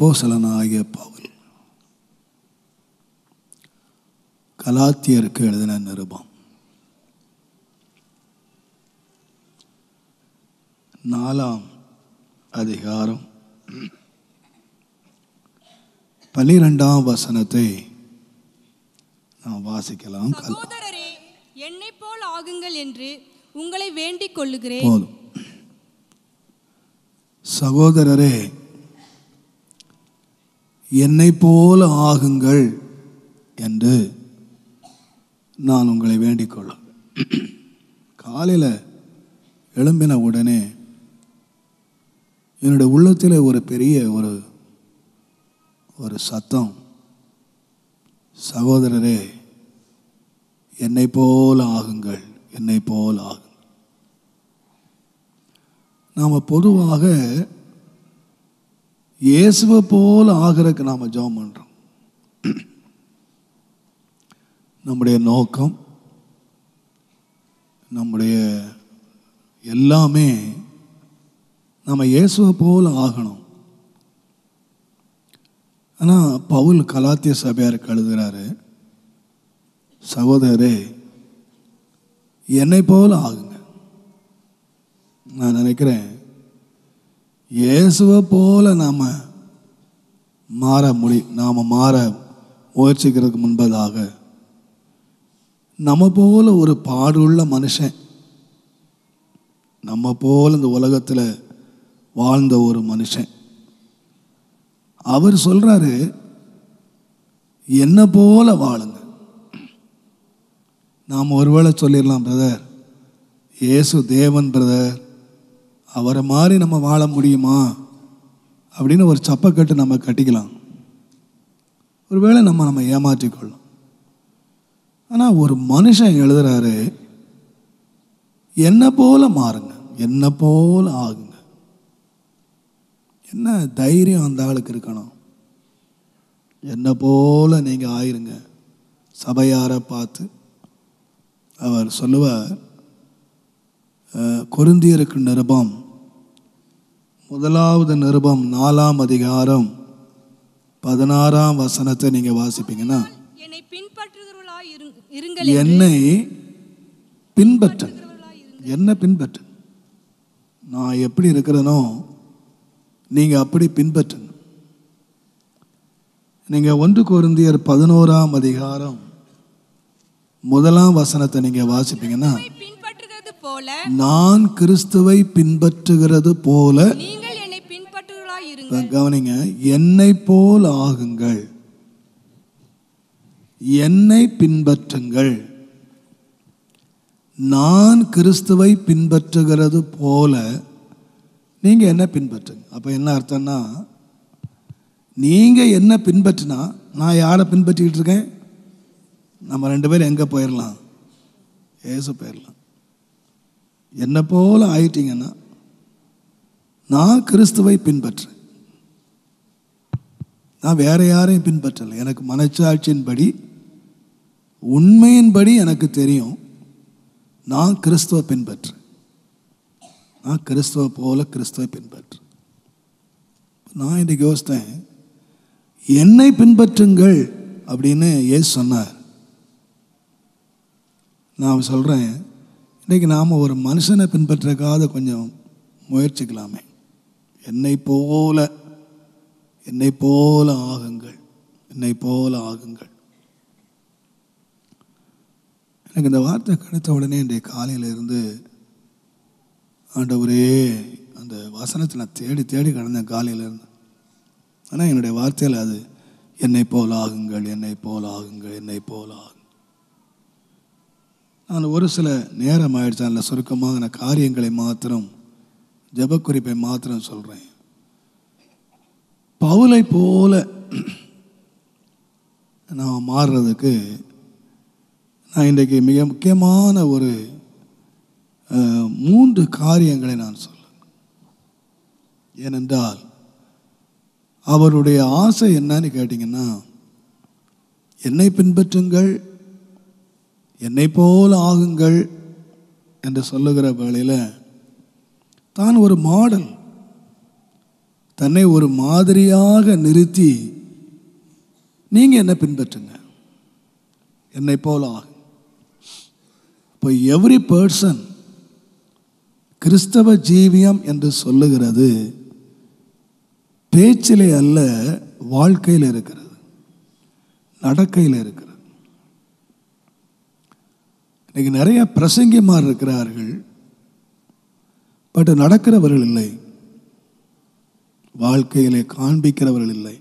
அப்போஸ்தலனாகிய பவுல் கலாத்தியருக்கு எழுதின நிருபம் நாலாம் அதிகாரம் பன்னிரெண்டாம் வசனத்தை நாம் வாசிக்கலாம் கல் சகோதரரே என்னை போல் ஆகுங்கள் என்று உங்களை வேண்டிக் கொள்ளுகிறேன் போதும் சகோதரரே என்னை போல ஆகுங்கள் என்று நான் உங்களை வேண்டிக் கொள்ள காலையில் எழும்பின உடனே என்னுடைய உள்ளத்தில் ஒரு பெரிய ஒரு ஒரு சத்தம் சகோதரரே என்னை போல ஆகுங்கள் என்னை போல ஆகுங்கள் நாம் பொதுவாக இயேசுவை போல ஆகிறதுக்கு நாம் ஜெபம் பண்ணுறோம் நம்முடைய நோக்கம் நம்முடைய எல்லாமே நம்ம இயேசுவை போல ஆகணும் ஆனால் பவுல் கலாத்திய சபையாருக்கு எழுதுகிறாரு சகோதரரே என்னை போல ஆகுங்க நான் நினைக்கிறேன் இயேசுவை போல நாம் மாற முடி நாம் மாற முயற்சிக்கிறதுக்கு முன்பதாக நம்ம போல ஒரு பாடுள்ள மனுஷன் நம்ம போல இந்த உலகத்தில் வாழ்ந்த ஒரு மனுஷன் அவர் சொல்றாரு என்ன போல வாழுங்க நாம் ஒருவேளை சொல்லிடலாம் பிரதர் இயேசு தேவன் பிரதர் அவரை மாதிரி நம்ம வாழ முடியுமா அப்படின்னு ஒரு சப்பக்கட்டு நம்ம கட்டிக்கலாம் ஒருவேளை நம்ம நம்ம ஏமாற்றிக்கொள்ளலாம் ஆனால் ஒரு மனுஷன் எழுதுறாரு என்ன போல மாறுங்க என்ன போல ஆகுங்க என்ன தைரியம் அந்த ஆளுக்கு இருக்கணும் என்ன போல நீங்கள் ஆயிருங்க சபையாரை பார்த்து அவர் சொல்லுவார் அஹ், கொரிந்தியருக்கு நிருபம் முதலாவது நிருபம் நாலாம் அதிகாரம் பதினாறாம் வசனத்தை நீங்கள் வாசிப்பீங்கன்னா என்னை பின்பற்றுகிறவர்களாய் இருங்- இருங்கள் என்று என்னை பின்பற்று என்ன பின்பற்று நான் எப்படி இருக்கிறேனோ நீங்கள் அப்படி பின்பற்றுங்க நீங்கள் ஒன்று கொரிந்தியர் பதினோராம் அதிகாரம் முதலாம் வசனத்தை நீங்கள் வாசிப்பீங்கன்னா என்னை பின்பற்றுகிறது போல நான் கிறிஸ்துவை பின்பற்றுகிறது போல நீங்கள் என்னை பின்பற்றுகிறவர்களாய் இருங்கள் கவனிங்க என்னை போல் ஆகுங்கள் என்னை பின்பற்றுங்கள் நான் கிறிஸ்துவை பின்பற்றுகிறது போல நீங்கள் என்ன பின்பற்றுங்க அப்போ என்ன அர்த்தம்னா நீங்கள் என்ன பின்பற்றினா நான் யாரை பின்பற்றிக்கிட்டு இருக்கேன் நம்ம ரெண்டு பேரும் எங்கே போயிடலாம் ஏசு போயிடலாம் என்னை போல ஆயிட்டீங்கன்னா நான் கிறிஸ்துவை பின்பற்றுறேன் நான் வேற யாரையும் பின்பற்றலை எனக்கு மனச்சாட்சியின்படி உண்மையின்படி எனக்கு தெரியும் நான் கிறிஸ்துவ பின்பற்றுறேன் நான் கிறிஸ்துவ போல கிறிஸ்துவை பின்பற்றுறேன் நான் இன்னைக்கு யோசித்தேன் என்னை பின்பற்றுங்கள் அப்படின்னு ஏசு சொன்னார் நான் சொல்கிறேன் இன்னைக்கு நாம் ஒரு மனுஷனை பின்பற்றக்காத கொஞ்சம் முயற்சிக்கலாமே என்னை போல என்னை போல ஆகுங்கள் என்னை போல ஆகுங்கள் எனக்கு இந்த வார்த்தை கிடைத்த உடனே இன்றைய காலையில இருந்து ஆண்டவரே அந்த வசனத்தை நான் தேடி தேடி கடந்தேன் காலையில இருந்து ஆனால் என்னுடைய வார்த்தையில் அது என்னை போல ஆகுங்கள் என்னை போல ஆகுங்கள் என்னை போல ஆகுங்கள் நான் ஒரு சில நேரம் ஆயிடுச்சு அதில் சுருக்கமாக நான் காரியங்களை மாத்திரம் ஜெபக்குறிப்பை மாத்திரம் சொல்கிறேன் பவுலை போல நான் மாறுறதுக்கு நான் இன்றைக்கு மிக முக்கியமான ஒரு அஹ், மூன்று காரியங்களை நான் சொல்ல ஏனென்றால் அவருடைய ஆசை என்னன்னு கேட்டிங்கன்னா என்னை பின்பற்றுங்கள் என்னை போல ஆகுங்கள் என்று சொல்லுகிற வேளையில் தான் ஒரு மாடல் தன்னை ஒரு மாதிரியாக நிறுத்தி நீங்கள் என்ன பின்பற்றுங்க என்னை போல ஆகும் இப்போ எவ்ரி பர்சன் கிறிஸ்தவ ஜீவியம் என்று சொல்லுகிறது பேச்சிலே அல்ல வாழ்க்கையில் இருக்கிறது நடக்கையில் இருக்கிறது இன்னைக்கு நிறைய பிரசங்கிமார் இருக்கிறார்கள் பட் நடக்கிறவர்கள் இல்லை வாழ்க்கையிலே காண்பிக்கிறவர்கள் இல்லை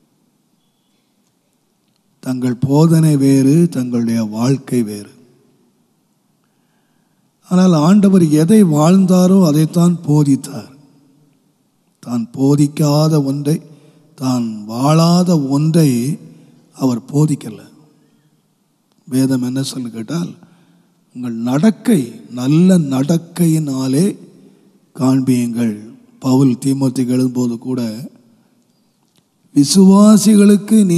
தங்கள் போதனை வேறு தங்களுடைய வாழ்க்கை வேறு ஆனால் ஆண்டவர் எதை வாழ்ந்தாரோ அதைத்தான் போதித்தார் தான் போதிக்காத ஒன்றை தான் வாழாத ஒன்றை அவர் போதிக்கல வேதம் என்ன சொல்லு கேட்டால் உங்கள் நடக்கை நல்ல நடக்கையினாலே காண்பியுங்கள் பவுல் தீமோத்திக்கு எழுதும்போது கூட விசுவாசிகளுக்கு நீ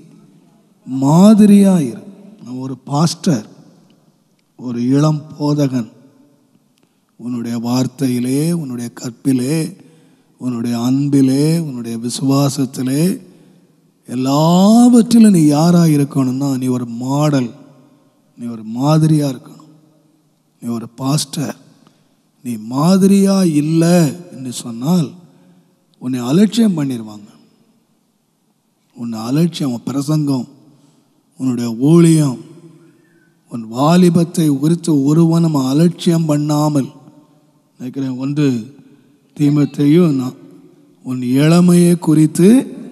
மாதிரியாயிரு நான் ஒரு பாஸ்டர் ஒரு இளம் போதகன் உன்னுடைய வார்த்தையிலே உன்னுடைய கற்பிலே உன்னுடைய அன்பிலே உன்னுடைய விசுவாசத்திலே எல்லாவற்றிலும் நீ யாராக இருக்கணும்னா நீ ஒரு மாடல் நீ ஒரு மாதிரியாக இருக்கணும் நீ ஒரு பாஸ்டர் நீ மாதிரியாக இல்லை என்று சொன்னால் உன்னை அலட்சியம் பண்ணிடுவாங்க உன்னை அலட்சியம் உன் பிரசங்கம் உன்னுடைய ஊழியம் உன் வாலிபத்தை குறித்து ஒருவனும் அலட்சியம் பண்ணாமல் நினைக்கிறேன் ஒன்று தீமத்தையும் நான் உன் இளமையை குறித்து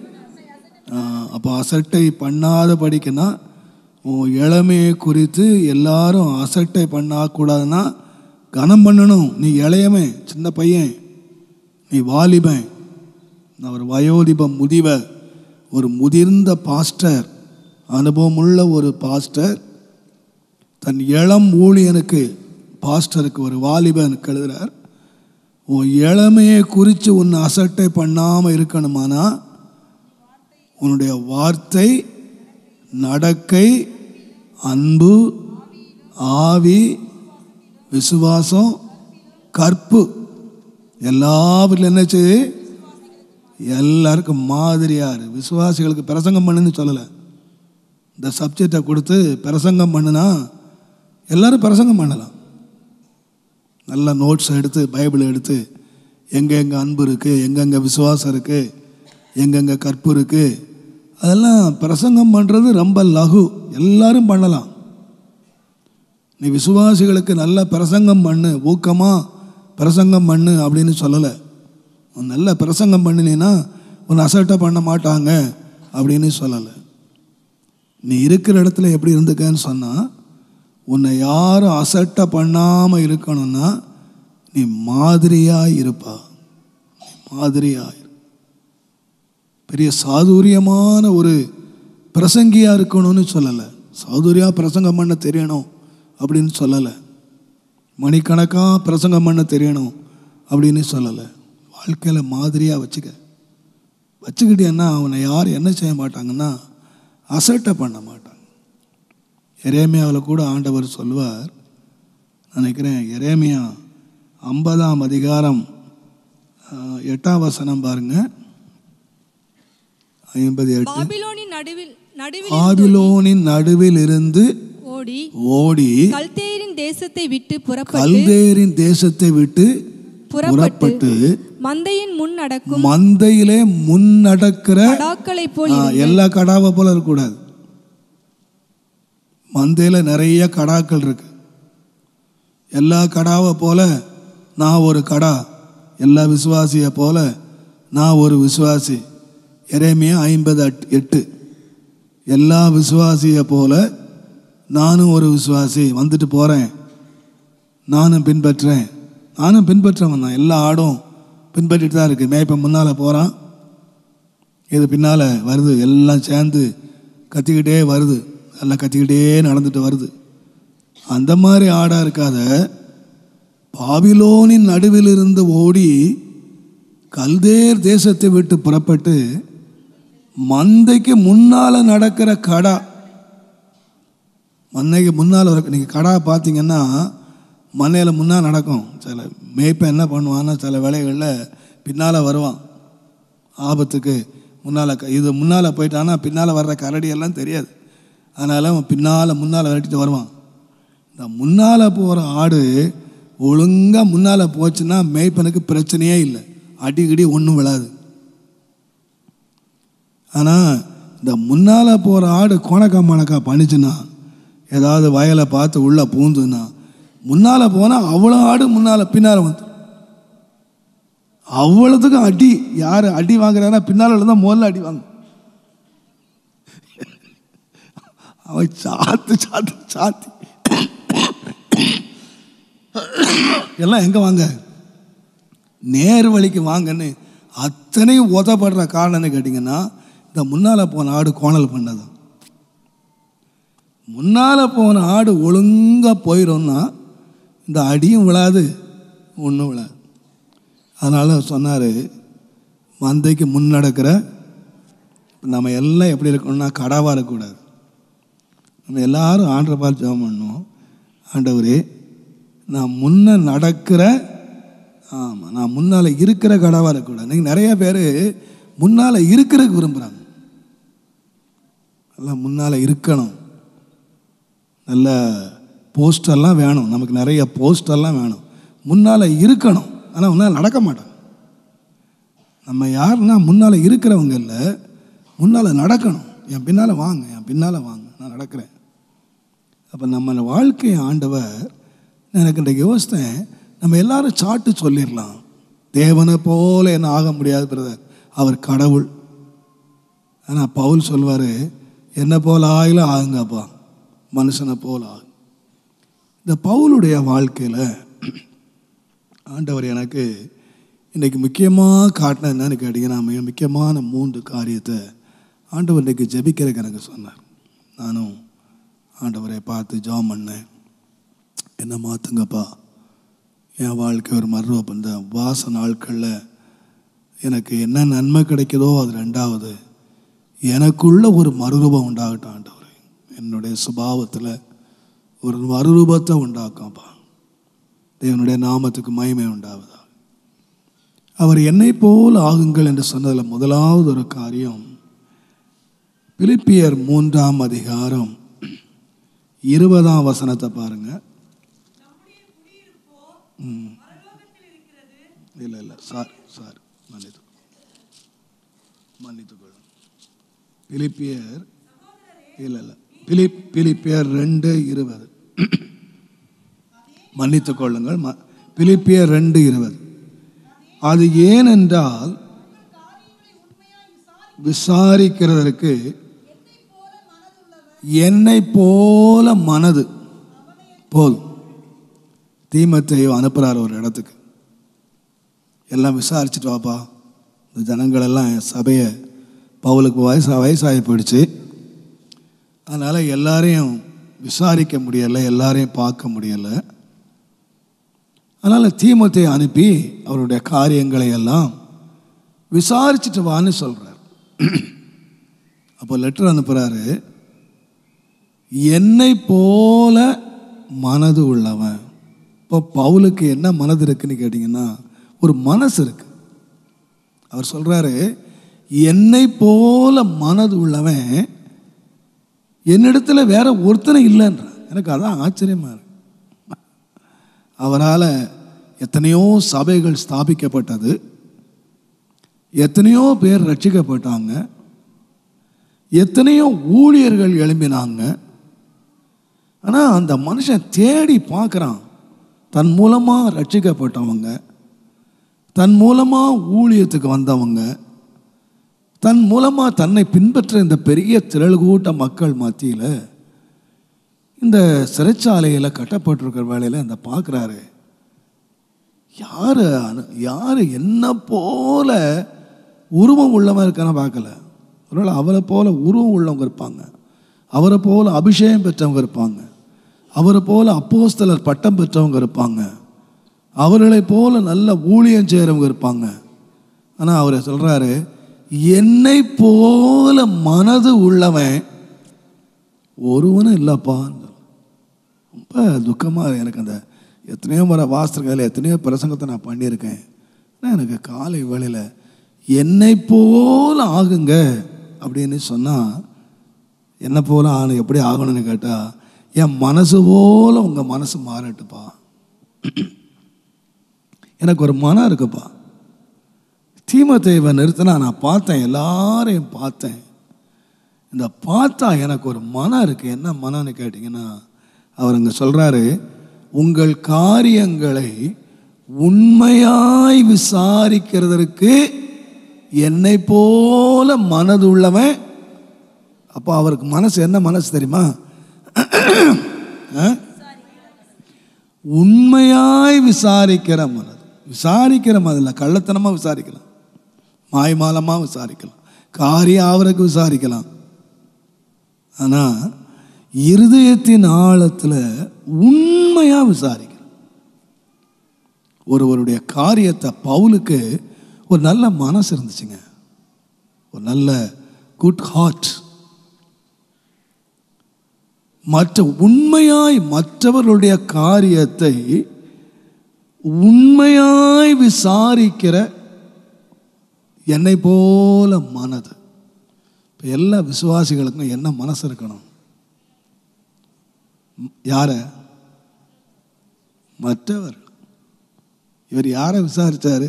அப்போ அசட்டை பண்ணாத படிக்கனா உன் இளமையை குறித்து எல்லாரும் அசட்டை பண்ணக்கூடாதுன்னா கனம் பண்ணணும் நீ இளையவன் சின்ன பையன் நீ வாலிபன் நான் ஒரு வயோதிப முதிவ ஒரு முதிர்ந்த பாஸ்டர் அனுபவமுள்ள ஒரு பாஸ்டர் தன் இளம் ஊழியனுக்கு பாஸ்டருக்கு ஒரு வாலிபனுக்கு எழுதுறார் உன் இளமையை குறித்து உன்னை அசட்டை பண்ணாமல் இருக்கணுமானா உன்னுடைய வார்த்தை நடக்கை அன்பு ஆவி விசுவாசம் கற்பு எல்லாவற்றிலும் என்ன செய்யுது எல்லாருக்கும் மாதிரியாரு விசுவாசிகளுக்கு பிரசங்கம் பண்ணுன்னு சொல்லலை இந்த சப்ஜெக்டை கொடுத்து பிரசங்கம் பண்ணுனா எல்லாரும் பிரசங்கம் பண்ணலாம் நல்ல நோட்ஸ் எடுத்து பைபிள் எடுத்து எங்கெங்கே அன்பு இருக்குது எங்கெங்கே விசுவாசம் இருக்குது எங்கெங்கே கற்பு இருக்குது அதெல்லாம் பிரசங்கம் பண்ணுறது ரொம்ப லகு எல்லாரும் பண்ணலாம் நீ விசுவாசிகளுக்கு நல்ல பிரசங்கம் பண்ணு ஊக்கமாக பிரசங்கம் பண்ணு அப்படின்னு சொல்லலை உன் நல்ல பிரசங்கம் பண்ணினீன்னா உன்னை அசட்டை பண்ண மாட்டாங்க அப்படின்னு சொல்லலை நீ இருக்கிற இடத்துல எப்படி இருந்துக்கன்னு சொன்னால் உன்னை யாரும் அசட்டை பண்ணாமல் இருக்கணும்னா நீ மாதிரியாக இருப்பா நீ மாதிரியாக இரு பெரிய சாதுரியமான ஒரு பிரசங்கியாக இருக்கணும்னு சொல்லலை சாதுரியாக பிரசங்கம் பண்ண தெரியணும் அப்படின்னு சொல்லலை மணிக்கணக்காக பிரசங்கம் பண்ண தெரியணும் அப்படின்னு சொல்லலை வாழ்க்கையில் மாதிரியாக வச்சுக்க வச்சுக்கிட்டேன்னா அவனை யார் என்ன செய்ய மாட்டாங்கன்னா அசட்டை பண்ண மாட்டாங்க எரேமியாவில் கூட ஆண்டவர் சொல்வார் நினைக்கிறேன் எரேமியா ஐம்பதாம் அதிகாரம் ஆஹ், எட்டாம் வசனம் பாருங்க ஐம்பது எட்டு பாபிலோனின் நடுவில் நடுவில் ஆபிலோனின் நடுவில் இருந்து ஓடி ஓடி கல்தேரின் தேசத்தை விட்டு புறப்பட்டு கல்தேரின் தேசத்தை விட்டு புறப்பட்டு புறப்பட்டு மந்தையின் முன் நடக்கும் மந்தையிலே முன் நடக்கிற கடாக்களை போல் ஆ, எல்லா கடாவை போல இருக்கக்கூடாது மந்தையில் நிறைய கடாக்கள் இருக்கு எல்லா கடாவை போல நான் ஒரு கடா எல்லா விசுவாசியை போல நான் ஒரு விசுவாசி எரேமியா ஐம்பது அட் எட்டு எல்லா விசுவாசியை போல நானும் ஒரு விசுவாசி வந்துட்டு போகிறேன் நானும் பின்பற்றுறேன் நானும் பின்பற்றவன் தான் எல்லா ஆடும் பின்பற்றிட்டு தான் இருக்குது மேய்ப்பன் முன்னால் போகிறான் இது பின்னால் வருது எல்லாம் சேர்ந்து கத்திக்கிட்டே வருது எல்லாம் கத்திக்கிட்டே நடந்துட்டு வருது அந்த மாதிரி ஆடாக இருக்காத பாபிலோனின் நடுவில் இருந்து ஓடி கல்தேர் தேசத்தை விட்டு புறப்பட்டு மந்தைக்கு முன்னால் நடக்கிற கடா மந்தைக்கு முன்னால் ஒரு நீங்கள் கடா பார்த்தீங்கன்னா மண்ணையில் முன்னால் நடக்கும் சில மேய்ப்பன் என்ன பண்ணுவான்னா சில வேலைகளில் பின்னால் வருவான் ஆபத்துக்கு முன்னால் இது முன்னால் போயிட்டான்னா பின்னால் வர்ற கரடி எல்லாம் தெரியாது அதனால் அவன் பின்னால் முன்னால் விரட்டிட்டு வருவான் இந்த முன்னால் போகிற ஆடு ஒழுங்காக முன்னால் போச்சுன்னா மேய்ப்பனுக்கு பிரச்சனையே இல்லை அடிக்கடி ஒன்றும் விழாது ஆனால் இந்த முன்னால் போகிற ஆடு கோணக்கா மணக்கா பண்ணிச்சுன்னா ஏதாவது வயலை பார்த்து உள்ளே பூந்துன்னா முன்னால் போனால் அவ்வளோ ஆடு முன்னால் பின்னால் வந்து அவ்வளோத்துக்கும் அடி யார் அடி வாங்குறாரா பின்னால் தான் முதல்ல அடி வாங்க அவன் சாத்து சாத்து சாத்தி எல்லாம் எங்கே வாங்க நேர் வழிக்கு வாங்கன்னு அத்தனையும் உதப்படுற காரணம்னு கேட்டிங்கன்னா இந்த முன்னால் போன ஆடு கோணல் பண்ணதான் முன்னால் போன ஆடு ஒழுங்காக போயிடும்னா இந்த அடியும் விழாது ஒன்றும் விழாது அதனால் சொன்னார் மந்தைக்கு முன் நடக்கிற நம்ம எல்லாம் எப்படி இருக்கணும்னா கடாவாக இருக்கக்கூடாது நம்ம எல்லாரும் ஆண்டரை பார்த்து ஜெபம் பண்ணணும் ஆண்டவரே நான் முன்ன நடக்கிற ஆமாம் நான் முன்னால் இருக்கிற கடாவாக இருக்கக்கூடாது இன்னைக்கு நிறைய பேர் முன்னால் இருக்கிறதுக்கு விரும்புகிறாங்க நல்லா முன்னால் இருக்கணும் நல்ல போஸ்டர்லாம் வேணும் நமக்கு நிறைய போஸ்டர்லாம் வேணும் முன்னால் இருக்கணும் ஆனால் முன்னால் நடக்க மாட்டோம் நம்ம யாருன்னா முன்னால் இருக்கிறவங்க இல்லை முன்னால் நடக்கணும் என் பின்னால் வாங்க என் பின்னால் வாங்க நான் நடக்கிறேன் அப்போ நம்ம வாழ்க்கை ஆண்டவர் எனக்கு இன்றைக்கு யோசித்தேன் நம்ம எல்லாரும் சாட்டு சொல்லிடலாம் தேவனை போல என்ன ஆக முடியாது பிரதர் அவர் கடவுள் ஆனால் பவுல் சொல்வார் என்ன போல ஆயிலும் ஆகுங்கப்பா மனுஷனை போல ஆகும் இந்த பவுலுடைய வாழ்க்கையில் ஆண்டவர் எனக்கு இன்றைக்கி முக்கியமாக காட்டின என்னன்னு கேட்டிங்கன்னா மிக முக்கியமான மூன்று காரியத்தை ஆண்டவர் இன்றைக்கி ஜெபிக்கிறதுக்கு எனக்கு சொன்னார் நானும் ஆண்டவரை பார்த்து ஜாம் பண்ணேன் என்ன மாற்றுங்கப்பா என் வாழ்க்கை ஒரு மறுரூபம் இந்த வாச நாட்களில் எனக்கு என்ன நன்மை கிடைக்குதோ அது ரெண்டாவது எனக்குள்ள ஒரு மறுரூபம் உண்டாகட்டும் ஆண்டவர் என்னுடைய சுபாவத்தில் ஒரு மறுரூபத்தை உண்டாக்கும்ப்பா தேவனுடைய நாமத்துக்கு மகிமை உண்டாவதா அவர் என்னை போல் ஆகுங்கள் என்று சொன்னதில் முதலாவது ஒரு காரியம் பிலிப்பியர் மூன்றாம் அதிகாரம் இருபதாம் வசனத்தை பாருங்க ம். இல்லை இல்லை சார் சார் மன்னித்து மன்னித்துக்கொள்ளும் பிலிப்பியர் இல்லை இல்லை பிலிப் பிலிப்பியர் ரெண்டு இருபது மன்னித்துக் கொள்ளுங்கள் ம பிலிப்பியர் ரெண்டு இருபது அது ஏனென்றால் விசாரிக்கிறதற்கு என்னை போல மனது போதும் தீமத்தையோ அனுப்புகிறார் ஒரு இடத்துக்கு எல்லாம் விசாரிச்சுட்டு வாப்பா இந்த ஜனங்கள் எல்லாம் என் சபையை பவுலுக்கு வயசா வயசாகி போயிடுச்சு அதனால் எல்லாரையும் விசாரிக்க முடியலை எல்லாரையும் பார்க்க முடியலை அதனால் தீமத்தை அனுப்பி அவருடைய காரியங்களை எல்லாம் விசாரிச்சுட்டு வான்னு சொல்கிறார் அப்போ லெட்டர் அனுப்புகிறாரு என்னை போல மனது உள்ளவன் இப்போ பவுலுக்கு என்ன மனது இருக்குன்னு கேட்டிங்கன்னா ஒரு மனசு இருக்கு அவர் சொல்கிறாரு என்னை போல மனது உள்ளவன் என்னிடத்துல வேற ஒருத்தனை இல்லைன்ற எனக்கு அதான் ஆச்சரியமாக இருக்கு அவரால் எத்தனையோ சபைகள் ஸ்தாபிக்கப்பட்டது எத்தனையோ பேர் ரட்சிக்கப்பட்டாங்க எத்தனையோ ஊழியர்கள் எழும்பினாங்க ஆனால் அந்த மனுஷன் தேடி பார்க்குறான் தன் மூலமாக ரட்சிக்கப்பட்டவங்க தன் மூலமாக ஊழியத்துக்கு வந்தவங்க தன் மூலமாக தன்னை பின்பற்ற இந்த பெரிய திரள் கூட்ட மக்கள் மத்தியில் இந்த சிறைச்சாலையில் கட்டப்பட்டிருக்கிற வேலையில் அந்த பார்க்குறாரு யார் அனு யார் என்ன போல உருவம் உள்ளவன் இருக்கான பார்க்கல ஒருவேளை அவரை போல உருவம் உள்ளவங்க இருப்பாங்க அவரை போல அபிஷேகம் பெற்றவங்க இருப்பாங்க அவரை போல அப்போஸ்தலர் பட்டம் பெற்றவங்க இருப்பாங்க அவர்களை போல நல்ல ஊழியம் செய்கிறவங்க இருப்பாங்க ஆனால் அவர் சொல்கிறாரு என்னை போல மனது உள்ளவன் ஒருவனும் இல்லைப்பா ரொம்ப துக்கமாக எனக்கு அந்த எத்தனையோ முறை வாஸ்திரங்களில் எத்தனையோ பிரசங்கத்தை நான் பண்ணியிருக்கேன் ஆனால் எனக்கு காலை வேளையில் என்னை போல ஆகுங்க அப்படின்னு சொன்னால் என்னை போல ஆகணும் எப்படி ஆகணும்னு கேட்டால் என் மனசு போல உங்கள் மனசு மாறட்டுப்பா எனக்கு ஒரு மனம் இருக்குப்பா தீமத்தேவை நிறுத்தினா நான் பார்த்தேன் எல்லாரையும் பார்த்தேன் இந்த பார்த்தா எனக்கு ஒரு மனம் இருக்குது என்ன மனம்னு கேட்டிங்கன்னா அவர் அங்கே சொல்கிறாரு உங்கள் காரியங்களை உண்மையாய் விசாரிக்கிறதற்கு என்னை போல மனதுள்ளவன் அப்போ அவருக்கு மனசு என்ன மனசு தெரியுமா ஆ? உண்மையாய் விசாரிக்கிற மனது விசாரிக்கிற மனதில் கள்ளத்தனமாக விசாரிக்கலாம் மாய்மாலமாக விசாரிக்கலாம் காரியம் ஆவருக்கு விசாரிக்கலாம் ஆனால் இருதயத்தின் ஆழத்தில் உண்மையாக விசாரிக்கலாம் ஒருவருடைய காரியத்தை பவுலுக்கு ஒரு நல்ல மனசு இருந்துச்சுங்க ஒரு நல்ல குட் ஹார்ட் மற்ற உண்மையாய் மற்றவர்களுடைய காரியத்தை உண்மையாய் விசாரிக்கிற என்னை போல மனது இப்போ எல்லா விசுவாசிகளுக்கும் என்ன மனசு இருக்கணும் யார மற்றவர் இவர் யாரை விசாரிச்சாரு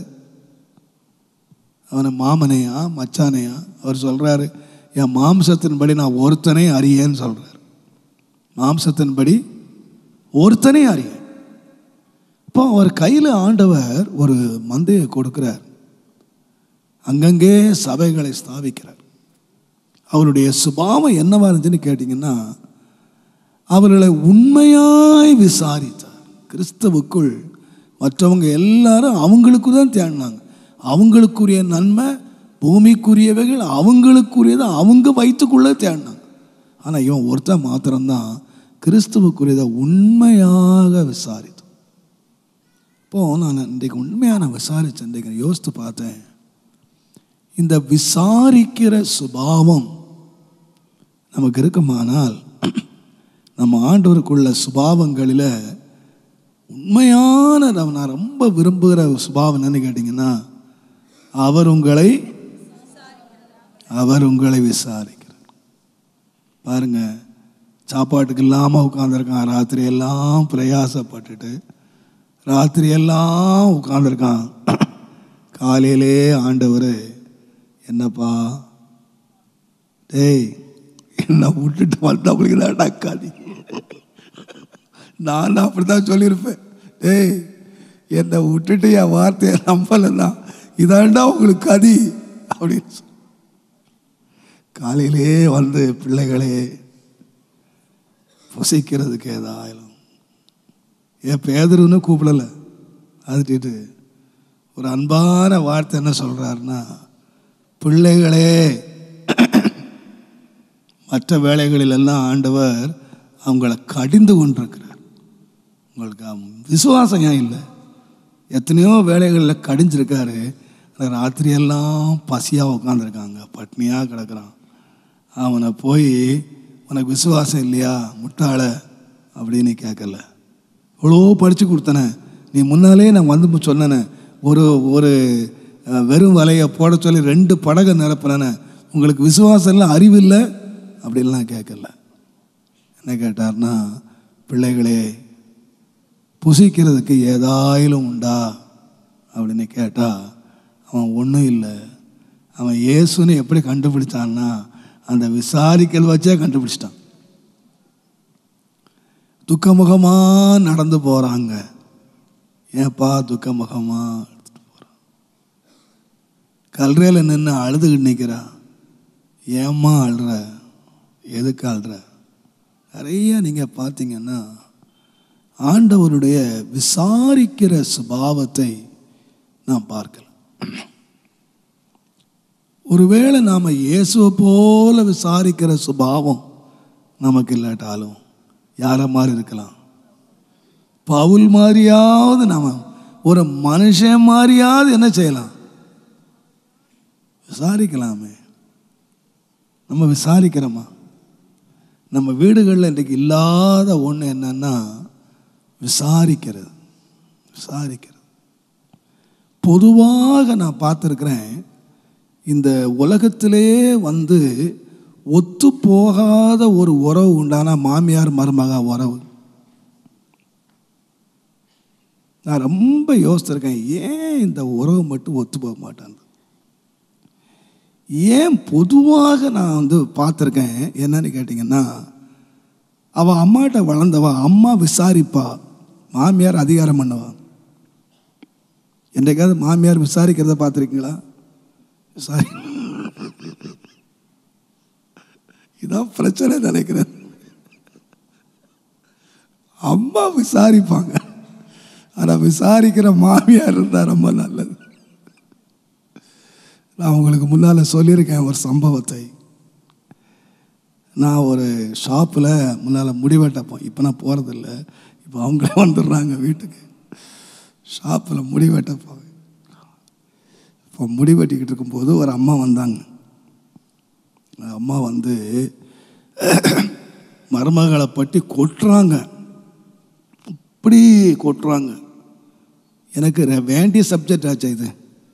அவனை மாமனையா மச்சானையா அவர் சொல்றாரு என் மாம்சத்தின்படி நான் ஒருத்தனே அறியேன்னு சொல்றாரு மாம்சத்தின்படி ஒருத்தனே அறியேன் இப்போ அவர் கையில் ஆண்டவர் ஒரு மந்தையை கொடுக்கிறார் அங்கங்கே சபைகளை ஸ்தாபிக்கிறார் அவருடைய சுபாவம் என்னவா இருந்துச்சுன்னு கேட்டிங்கன்னா அவர்களை உண்மையாய் விசாரித்தார் கிறிஸ்தவுக்குள் மற்றவங்க எல்லாரும் அவங்களுக்கு தான் தேடினாங்க அவங்களுக்குரிய நன்மை பூமிக்குரியவைகள் அவங்களுக்குரியதை அவங்க வயிற்றுக்குள்ளே தேடினாங்க ஆனால் இவன் ஒருத்தன் மாத்திரம்தான் கிறிஸ்துவுக்குரியதை உண்மையாக விசாரித்தான் இப்போ நான் இன்றைக்கு உண்மையாக நான் விசாரித்தேன் இன்றைக்கு யோசித்து பார்த்தேன் இந்த விசாரிக்கிற சுபாவம் நமக்கு இருக்குமானால் நம்ம ஆண்டவருக்குள்ள சுபாவங்களில் உண்மையான நம்ம நான் ரொம்ப விரும்புகிற ஒரு சுபாவம் என்னன்னு கேட்டிங்கன்னா அவர் உங்களை அவர் உங்களை விசாரிக்கிறார் பாருங்க சாப்பாட்டுக்கு இல்லாமல் உட்காந்துருக்கான் ராத்திரி எல்லாம் பிரயாசப்பட்டுட்டு ராத்திரி எல்லாம் உட்காந்துருக்கான் காலையிலே ஆண்டவர் என்னப்பா டேய் என்னை விட்டுட்டு வந்தவங்களுக்கு தான் அக்காதி நான் அப்படி தான் சொல்லியிருப்பேன் டேய் என்னை விட்டுட்டு என் வார்த்தையை நம்பலைன்னா இதாண்டா உங்களுக்கு கதி அப்படின்னு சொல்லி. காலையிலே வந்து பிள்ளைகளே புசிக்கிறதுக்கு ஏதாயிலும் ஏன் பேதருன்னு கூப்பிடலை அதுட்டு ஒரு அன்பான வார்த்தை என்ன சொல்கிறாருன்னா பிள்ளைகளே மற்ற வேலைகளில் எல்லாம் ஆண்டவர் அவங்கள கடிந்து கொண்டிருக்கிறார் உங்களுக்கு அவ- விசுவாசம் ஏன் இல்லை எத்தனையோ வேலைகளில் கடிஞ்சிருக்காரு ஆனா ராத்திரியெல்லாம் பசியாக உட்காந்துருக்காங்க பட்னியாக கிடக்குறான் அவனை போய் உனக்கு விசுவாசம் இல்லையா முட்டாள அப்படின்னு கேட்கல இவ்வளோ படித்து கொடுத்தனே நீ முன்னாலே நான் வந்து சொன்னேனே ஒரு ஒரு அஹ், வெறும் வலையை போட சொல்லி ரெண்டு படகை நிரப்புனேனே உங்களுக்கு விசுவாசம் இல்லை அறிவு இல்லை அப்படின்லாம் கேட்கல என்ன கேட்டார்னா பிள்ளைகளே புசிக்கிறதுக்கு ஏதாயிலும் உண்டா அப்படின்னு கேட்டால் அவன் ஒன்றும் இல்லை அவன் இயேசுன்னு எப்படி கண்டுபிடிச்சான்னா அந்த விசாரிக்கல் வச்சே கண்டுபிடிச்சிட்டான் துக்கமுகமாக நடந்து போகிறாங்க ஏப்பா துக்கமுகமாக எடுத்துட்டு போகிறான் கல்றையில் நின்று அழுதுகிட்டு நிற்கிறா ஏம்மா அழுற எதுக்கு அழுற நிறைய நீங்கள் பார்த்தீங்கன்னா ஆண்டவருடைய விசாரிக்கிற சுபாவத்தை நாம் பார்க்கலாம் ஒருவேளை நாம் இயேசுவை போல விசாரிக்கிற சுபாவம் நமக்கு இல்லாட்டாலும் யாரை மாதிரி இருக்கலாம் பவுல் மாதிரியாவது நாம் ஒரு மனுஷன் மாதிரியாவது என்ன செய்யலாம் விசாரிக்கலாமே நம்ம விசாரிக்கிறோமா நம்ம வீடுகளில் இன்றைக்கு இல்லாத ஒன்று என்னன்னா விசாரிக்கிறது விசாரிக்கிறது பொதுவாக நான் பார்த்துருக்குறேன் இந்த உலகத்திலேயே வந்து ஒத்து போகாத ஒரு உறவு உண்டான மாமியார் மருமக உறவு நான் ரொம்ப யோசிச்சிருக்கேன் ஏன் இந்த உறவு மட்டும் ஒத்து போக மாட்டேன் ஏன் பொதுவாக நான் வந்து பார்த்துருக்கேன் என்னன்னு கேட்டிங்கன்னா அவள் அம்மாட்ட வளர்ந்தவா அம்மா விசாரிப்பா மாமியார் அதிகாரம் பண்ணவா என்றைக்காவது மாமியார் விசாரிக்கிறத பார்த்துருக்கீங்களா விசாரி இதான் பிரச்சனை நினைக்கிறேன் அம்மா விசாரிப்பாங்க ஆனால் விசாரிக்கிற மாமியார் இருந்தால் ரொம்ப நல்லது நான் உங்களுக்கு முன்னால் சொல்லியிருக்கேன் ஒரு சம்பவத்தை நான் ஒரு ஷாப்பில் முன்னால் முடிவெட்டப்போம் இப்போ நான் போகிறதில்ல இப்போ அவங்களே வந்துடுறாங்க வீட்டுக்கு ஷாப்பில் முடிவெட்ட போவேன் இப்போ முடி வெட்டிக்கிட்டு இருக்கும்போது ஒரு அம்மா வந்தாங்க அந்த அம்மா வந்து மருமகளை பற்றி கொட்டுறாங்க அப்படி கொட்டுறாங்க எனக்கு ரெ- வேண்டிய சப்ஜெக்ட் ஆச்சா இது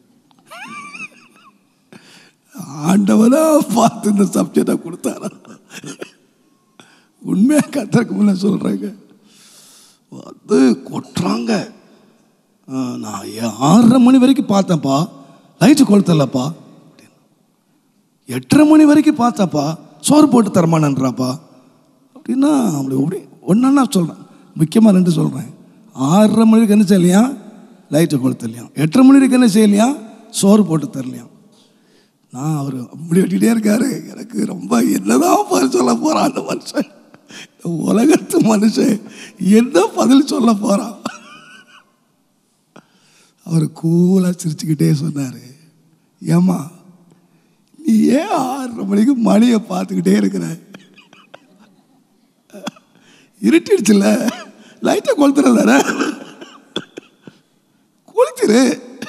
ஆண்டவனா பார்த்து இந்த சப்ஜெக்டை கொடுத்தாரா உண்மையாக கத்தருக்கு முன்ன சொல்கிறேங்க வந்து கொட்டுறாங்க ஆ, நான் ஏ- ஆறரை மணி வரைக்கும் பார்த்தேன்ப்பா லைட்டு கொளுத்தலப்பா எட்டரை மணி வரைக்கும் பார்த்தப்பா சோறு போட்டு தரமானன்றாப்பா அப்படின்னா அப்படி அப்படி ஒன்றா சொல்கிறேன் முக்கியமாக ரெண்டு சொல்கிறேன் ஆறரை மணிக்கு என்ன செய்யலையா லைட்டு கொளுத்தலையா எட்டரை மணிக்கு என்ன செய்யலையா சோறு போட்டு தரலையாம் நான் அவர் அப்படி வெட்டிகிட்டே இருக்காரு எனக்கு ரொம்ப என்னதான் பதில் சொல்ல போகிறான் அந்த மனுஷன் இந்த உலகத்து மனுஷன் என்ன பதில் சொல்ல போகிறான் அவர் கூலாக சிரிச்சுக்கிட்டே சொன்னார் ஏம்மா நீ ஏன் ஆறரை மணிக்கு மணியை பார்த்துக்கிட்டே இருக்கிற இருட்டிடுச்சுல்ல லைட்டை கொளுத்துற தானே கொளுத்திரு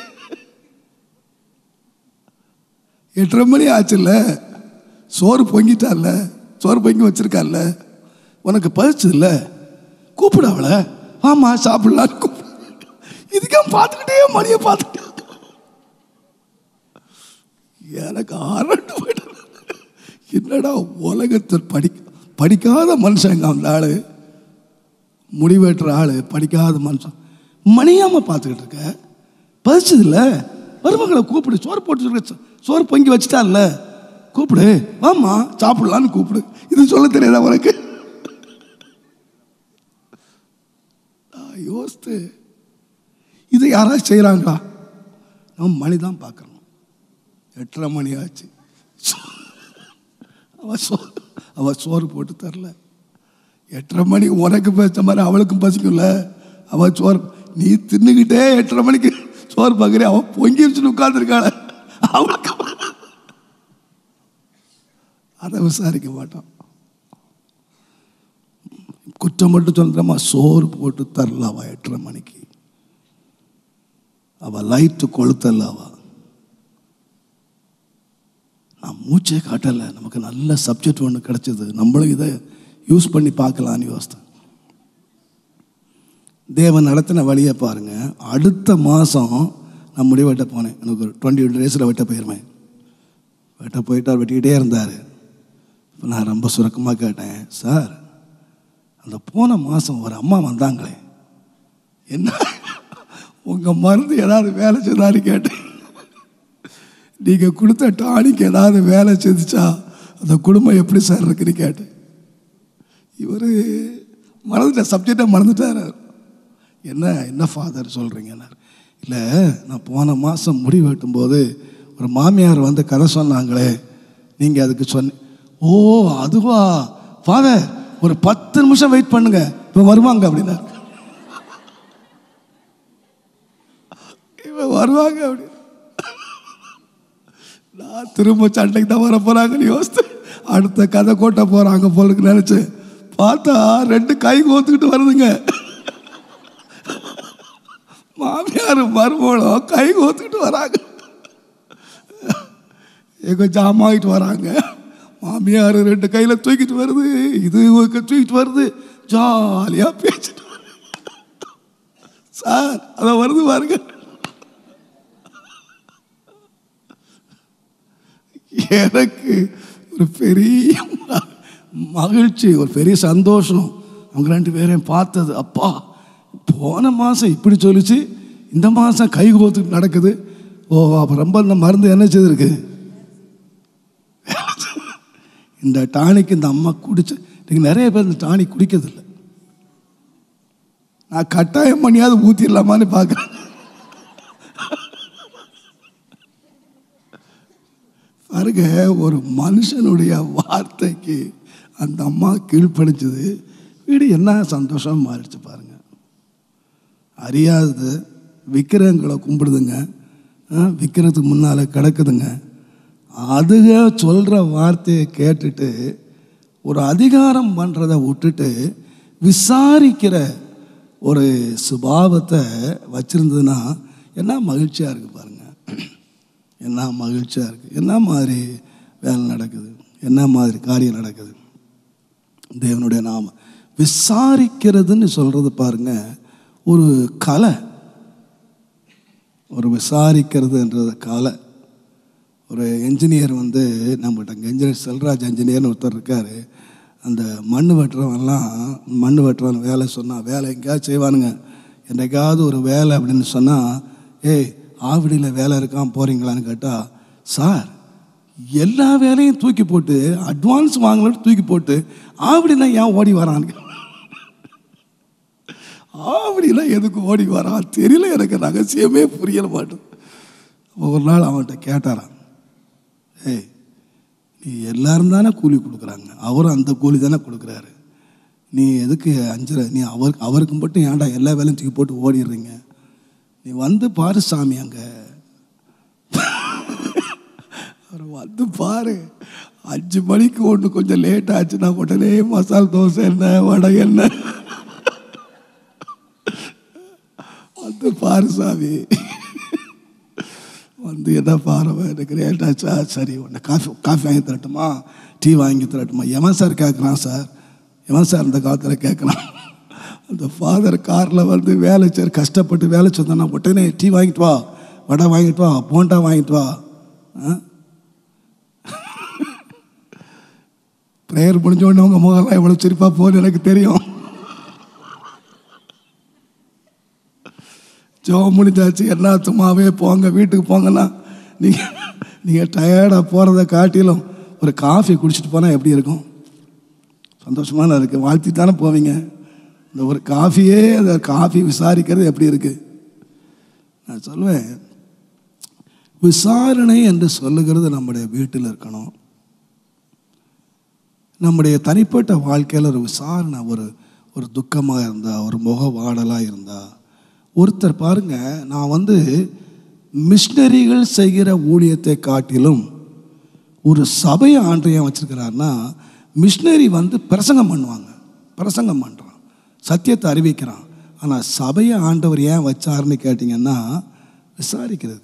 எட்டரை மணி ஆச்சுல்ல சோறு பொங்கிட்டால சோறு பொங்கி வச்சிருக்கால உனக்கு பறிச்சதில்ல கூப்பிடு அவளை ஆமா சாப்பிடலான்னு கூப்பிடு இதுக்கே பார்த்துக்கிட்டே மணியை பார்த்துக்கிட்டே எனக்கு அரண்டு போயிட்டு என்னடா உலகத்தில் படி படிக்காத மனுஷங்க அந்த ஆளு முடிவெட்டுற ஆளு படிக்காத மனுஷன் மணியாம பார்த்துக்கிட்டு இருக்க பதிச்சதில்ல மருமகளை கூப்பிடு சோறு போட்டு வச்சிருக்க, சோறு பொங்கி வச்சுட்டான்ல கூப்பிடு வாம்மா சாப்பிடலான்னு கூப்பிடு இது சொல்ல தெரியாதா உனக்கு நான் யோசித்து இதை யாராவது செய்கிறாங்களா நம்ம மணி தான் பார்க்கணும் எட்டரை மணி ஆச்சு அவ சோ அவ சோறு போட்டு தரல எட்டரை மணி உனக்கு பேச மாதிரி அவளுக்கும் பசிக்கும்ல அவ சோறு நீ தின்னுக்கிட்டே எட்டரை மணிக்கு சோறு பார்க்குறே அவ பொங்கி வச்சுட்டு உட்காந்துருக்காள அவளுக்கு அதை விசாரிக்க மாட்டான் குற்றம் மட்டும் சொல்றமா சோறு போட்டு தரல அவ எட்டரை மணிக்கு அவ லைட்டு கொளுத்தல அவ நான் மூச்சே காட்டலை நமக்கு நல்ல சப்ஜெக்ட் ஒன்று கிடைச்சது நம்மளும் இதை யூஸ் பண்ணி பார்க்கலான்னு யோசித்தேன் தேவன் நடத்தின வழியை பாருங்க அடுத்த மாதம் நான் முடி வெட்ட போனேன் எனக்கு ஒரு டுவெண்ட்டி டேஸில் வெட்ட போயிருவேன் வெட்ட போயிட்டு அவர் வெட்டிக்கிட்டே இருந்தார் இப்போ நான் ரொம்ப சுருக்கமாக கேட்டேன் சார் அந்த போன மாதம் ஒரு அம்மா வந்தாங்களே என்ன உங்கள் மருந்து ஏதாவது வேலை செய்தான்னு கேட்டேன் நீங்கள் கொடுத்த டானிக்கு ஏதாவது வேலை செஞ்சுச்சா அந்த குடும்பம் எப்படி சார் இருக்குன்னு கேட்டேன் இவர் மறந்துட்ட சப்ஜெக்டை மறந்துட்டார் என்ன என்ன ஃபாதர் சொல்கிறீங்கன்னார் இல்லை நான் போன மாதம் முடி வெட்டும்போது ஒரு மாமியார் வந்து கதை சொன்னாங்களே நீங்கள் அதுக்கு சொன்ன ஓ அதுவா ஃபாதர் ஒரு பத்து நிமிஷம் வெயிட் பண்ணுங்க இப்போ வருவாங்க அப்படின்னாரு இவன் வருவாங்க அப்படி நான் திரும்ப சண்டைக்கு தான் வர போறாங்கன்னு யோசித்து அடுத்த கதை கோட்ட போறாங்க போலுக்கு நினைச்சேன் பார்த்தா ரெண்டு கை கோத்துக்கிட்டு வருதுங்க மாமியார் மருமகளும் கை கோத்துக்கிட்டு வராங்க எங்க ஜாமாகிட்டு வராங்க மாமியார் ரெண்டு கையில தூக்கிட்டு வருது இது ஒரு கை தூக்கிட்டு வருது ஜாலியா பேசிட்டு வருது. சார் அத வருது பாருங்க எனக்கு ஒரு பெரிய ம- மகிழ்ச்சி ஒரு பெரிய சந்தோஷம் அவங்க ரெண்டு பேரையும் பார்த்தது அப்பா போன மாதம் இப்படி சொல்லிச்சு இந்த மாதம் கை கோத்துக்கு நடக்குது ஓ அப்போ ரொம்ப இந்த மருந்து என்ன செய்திருக்கு இந்த டானிக் இந்த அம்மா குடிச்சு இன்னைக்கு நிறைய பேர் இந்த டானிக் குடிக்கிறதில்ல நான் கட்டாயம் பண்ணியாவது ஊற்றிடலாமான்னு பார்க்குறேன் பாருங்க ஒரு மனுஷனுடைய வார்த்தைக்கு அந்த அம்மா கீழ்ப்படிச்சது வீடு என்ன சந்தோஷம் மாறிடுச்சு பாருங்க அறியாதது விக்கிரகங்களை கும்பிடுதுங்க ஆ, விக்கிரத்துக்கு முன்னால் கிடக்குதுங்க அதுக சொல்கிற வார்த்தையை கேட்டுட்டு ஒரு அதிகாரம் பண்ணுறதை விட்டுட்டு விசாரிக்கிற ஒரு சுபாவத்தை வச்சுருந்ததுன்னா என்ன மகிழ்ச்சியாக இருக்குது பாருங்க என்ன மகிழ்ச்சியாக இருக்குது என்ன மாதிரி வேலை நடக்குது என்ன மாதிரி காரியம் நடக்குது தேவனுடைய நாம விசாரிக்கிறதுன்னு சொல்கிறது பாருங்க ஒரு கலை ஒரு விசாரிக்கிறதுன்றது கலை ஒரு என்ஜினியர் வந்து நம்மகிட்ட இங்கே இன்ஜினியர் செல்வராஜ் என்ஜினியர்னு ஒருத்தர் இருக்கார் அந்த மண் வெட்டுறவன்லாம் மண் வெட்டுறவன் வேலை சொன்னால் வேலை எங்கேயாவது செய்வானுங்க என்னைக்காவது ஒரு வேலை அப்படின்னு சொன்னால் ஏய் ஆவடியில் வேலை இருக்கான் போகிறீங்களான்னு கேட்டால் சார் எல்லா வேலையும் தூக்கி போட்டு அட்வான்ஸ் வாங்கலன்னு தூக்கி போட்டு ஆவடினா ஏன் ஓடி வரான்னு ஆவடிலாம் எதுக்கு ஓடி வரான் தெரியல எனக்கு ரகசியமே புரியல மாட்டேன் ஒரு நாள் அவன்கிட்ட கேட்டாரான் ஏய் நீ எல்லாரும் தானே கூலி கொடுக்குறாங்க அவரும் அந்த கூலி தானே கொடுக்குறாரு நீ எதுக்கு அஞ்சரை நீ அவர் அவருக்கு மட்டும் ஏன்டா எல்லா வேலையும் தூக்கி போட்டு ஓடிடுறீங்க நீ வந்து பாரு சாமி அங்கே அவர் வந்து பாரு அஞ்சு மணிக்கு ஒன்று கொஞ்சம் லேட் ஆச்சுன்னா உடனே மசால் தோசை என்ன வடை என்ன வந்து பாரு சாமி வந்து என்ன பாரு எனக்கு லேட் ஆச்சா சரி உன்னை காஃபி காஃபி வாங்கி தரட்டுமா டீ வாங்கி தரட்டுமா எவன் சார் கேட்குறான் சார் எவன் சார் இந்த காலத்தில் கேட்குறான் அந்த ஃபாதர் காரில் வந்து வேலை சார் கஷ்டப்பட்டு வேலை சொன்னா உடனே டீ வாங்கிட்டு வா வடை வாங்கிட்டு வா போண்டா வாங்கிட்டு வா ஆ ப்ரேயர் முடிஞ்ச உடனே உங்கள் முகம்லாம் எவ்வளோ சிரிப்பாக போகுது எனக்கு தெரியும் ஜோம் முடிஞ்சாச்சு என்ன சும்மாவே போங்க வீட்டுக்கு போங்கன்னா நீங்கள் நீங்கள் டயர்டாக போகிறத காட்டிலும் ஒரு காஃபி குடிச்சிட்டு போனால் எப்படி இருக்கும் சந்தோஷமான இருக்குது வாழ்த்தி தானே போவீங்க இந்த ஒரு காஃபியே அந்த காஃபி விசாரிக்கிறது எப்படி இருக்குது நான் சொல்லுவேன் விசாரணை என்று சொல்லுகிறது நம்முடைய வீட்டில் இருக்கணும் நம்முடைய தனிப்பட்ட வாழ்க்கையில் ஒரு விசாரணை ஒரு ஒரு துக்கமாக இருந்தா ஒரு முக வாடலாக இருந்தா ஒருத்தர் பாருங்க நான் வந்து மிஷினரிகள் செய்கிற ஊழியத்தை காட்டிலும் ஒரு சபையை ஆண்டு ஏன் வச்சிருக்கிறாருன்னா மிஷினரி வந்து பிரசங்கம் பண்ணுவாங்க பிரசங்கம் பண்ணுறான் சத்தியத்தை அறிவிக்கிறான் ஆனால் சபையை ஆண்டவர் ஏன் வச்சாருன்னு கேட்டிங்கன்னா விசாரிக்கிறதுக்கு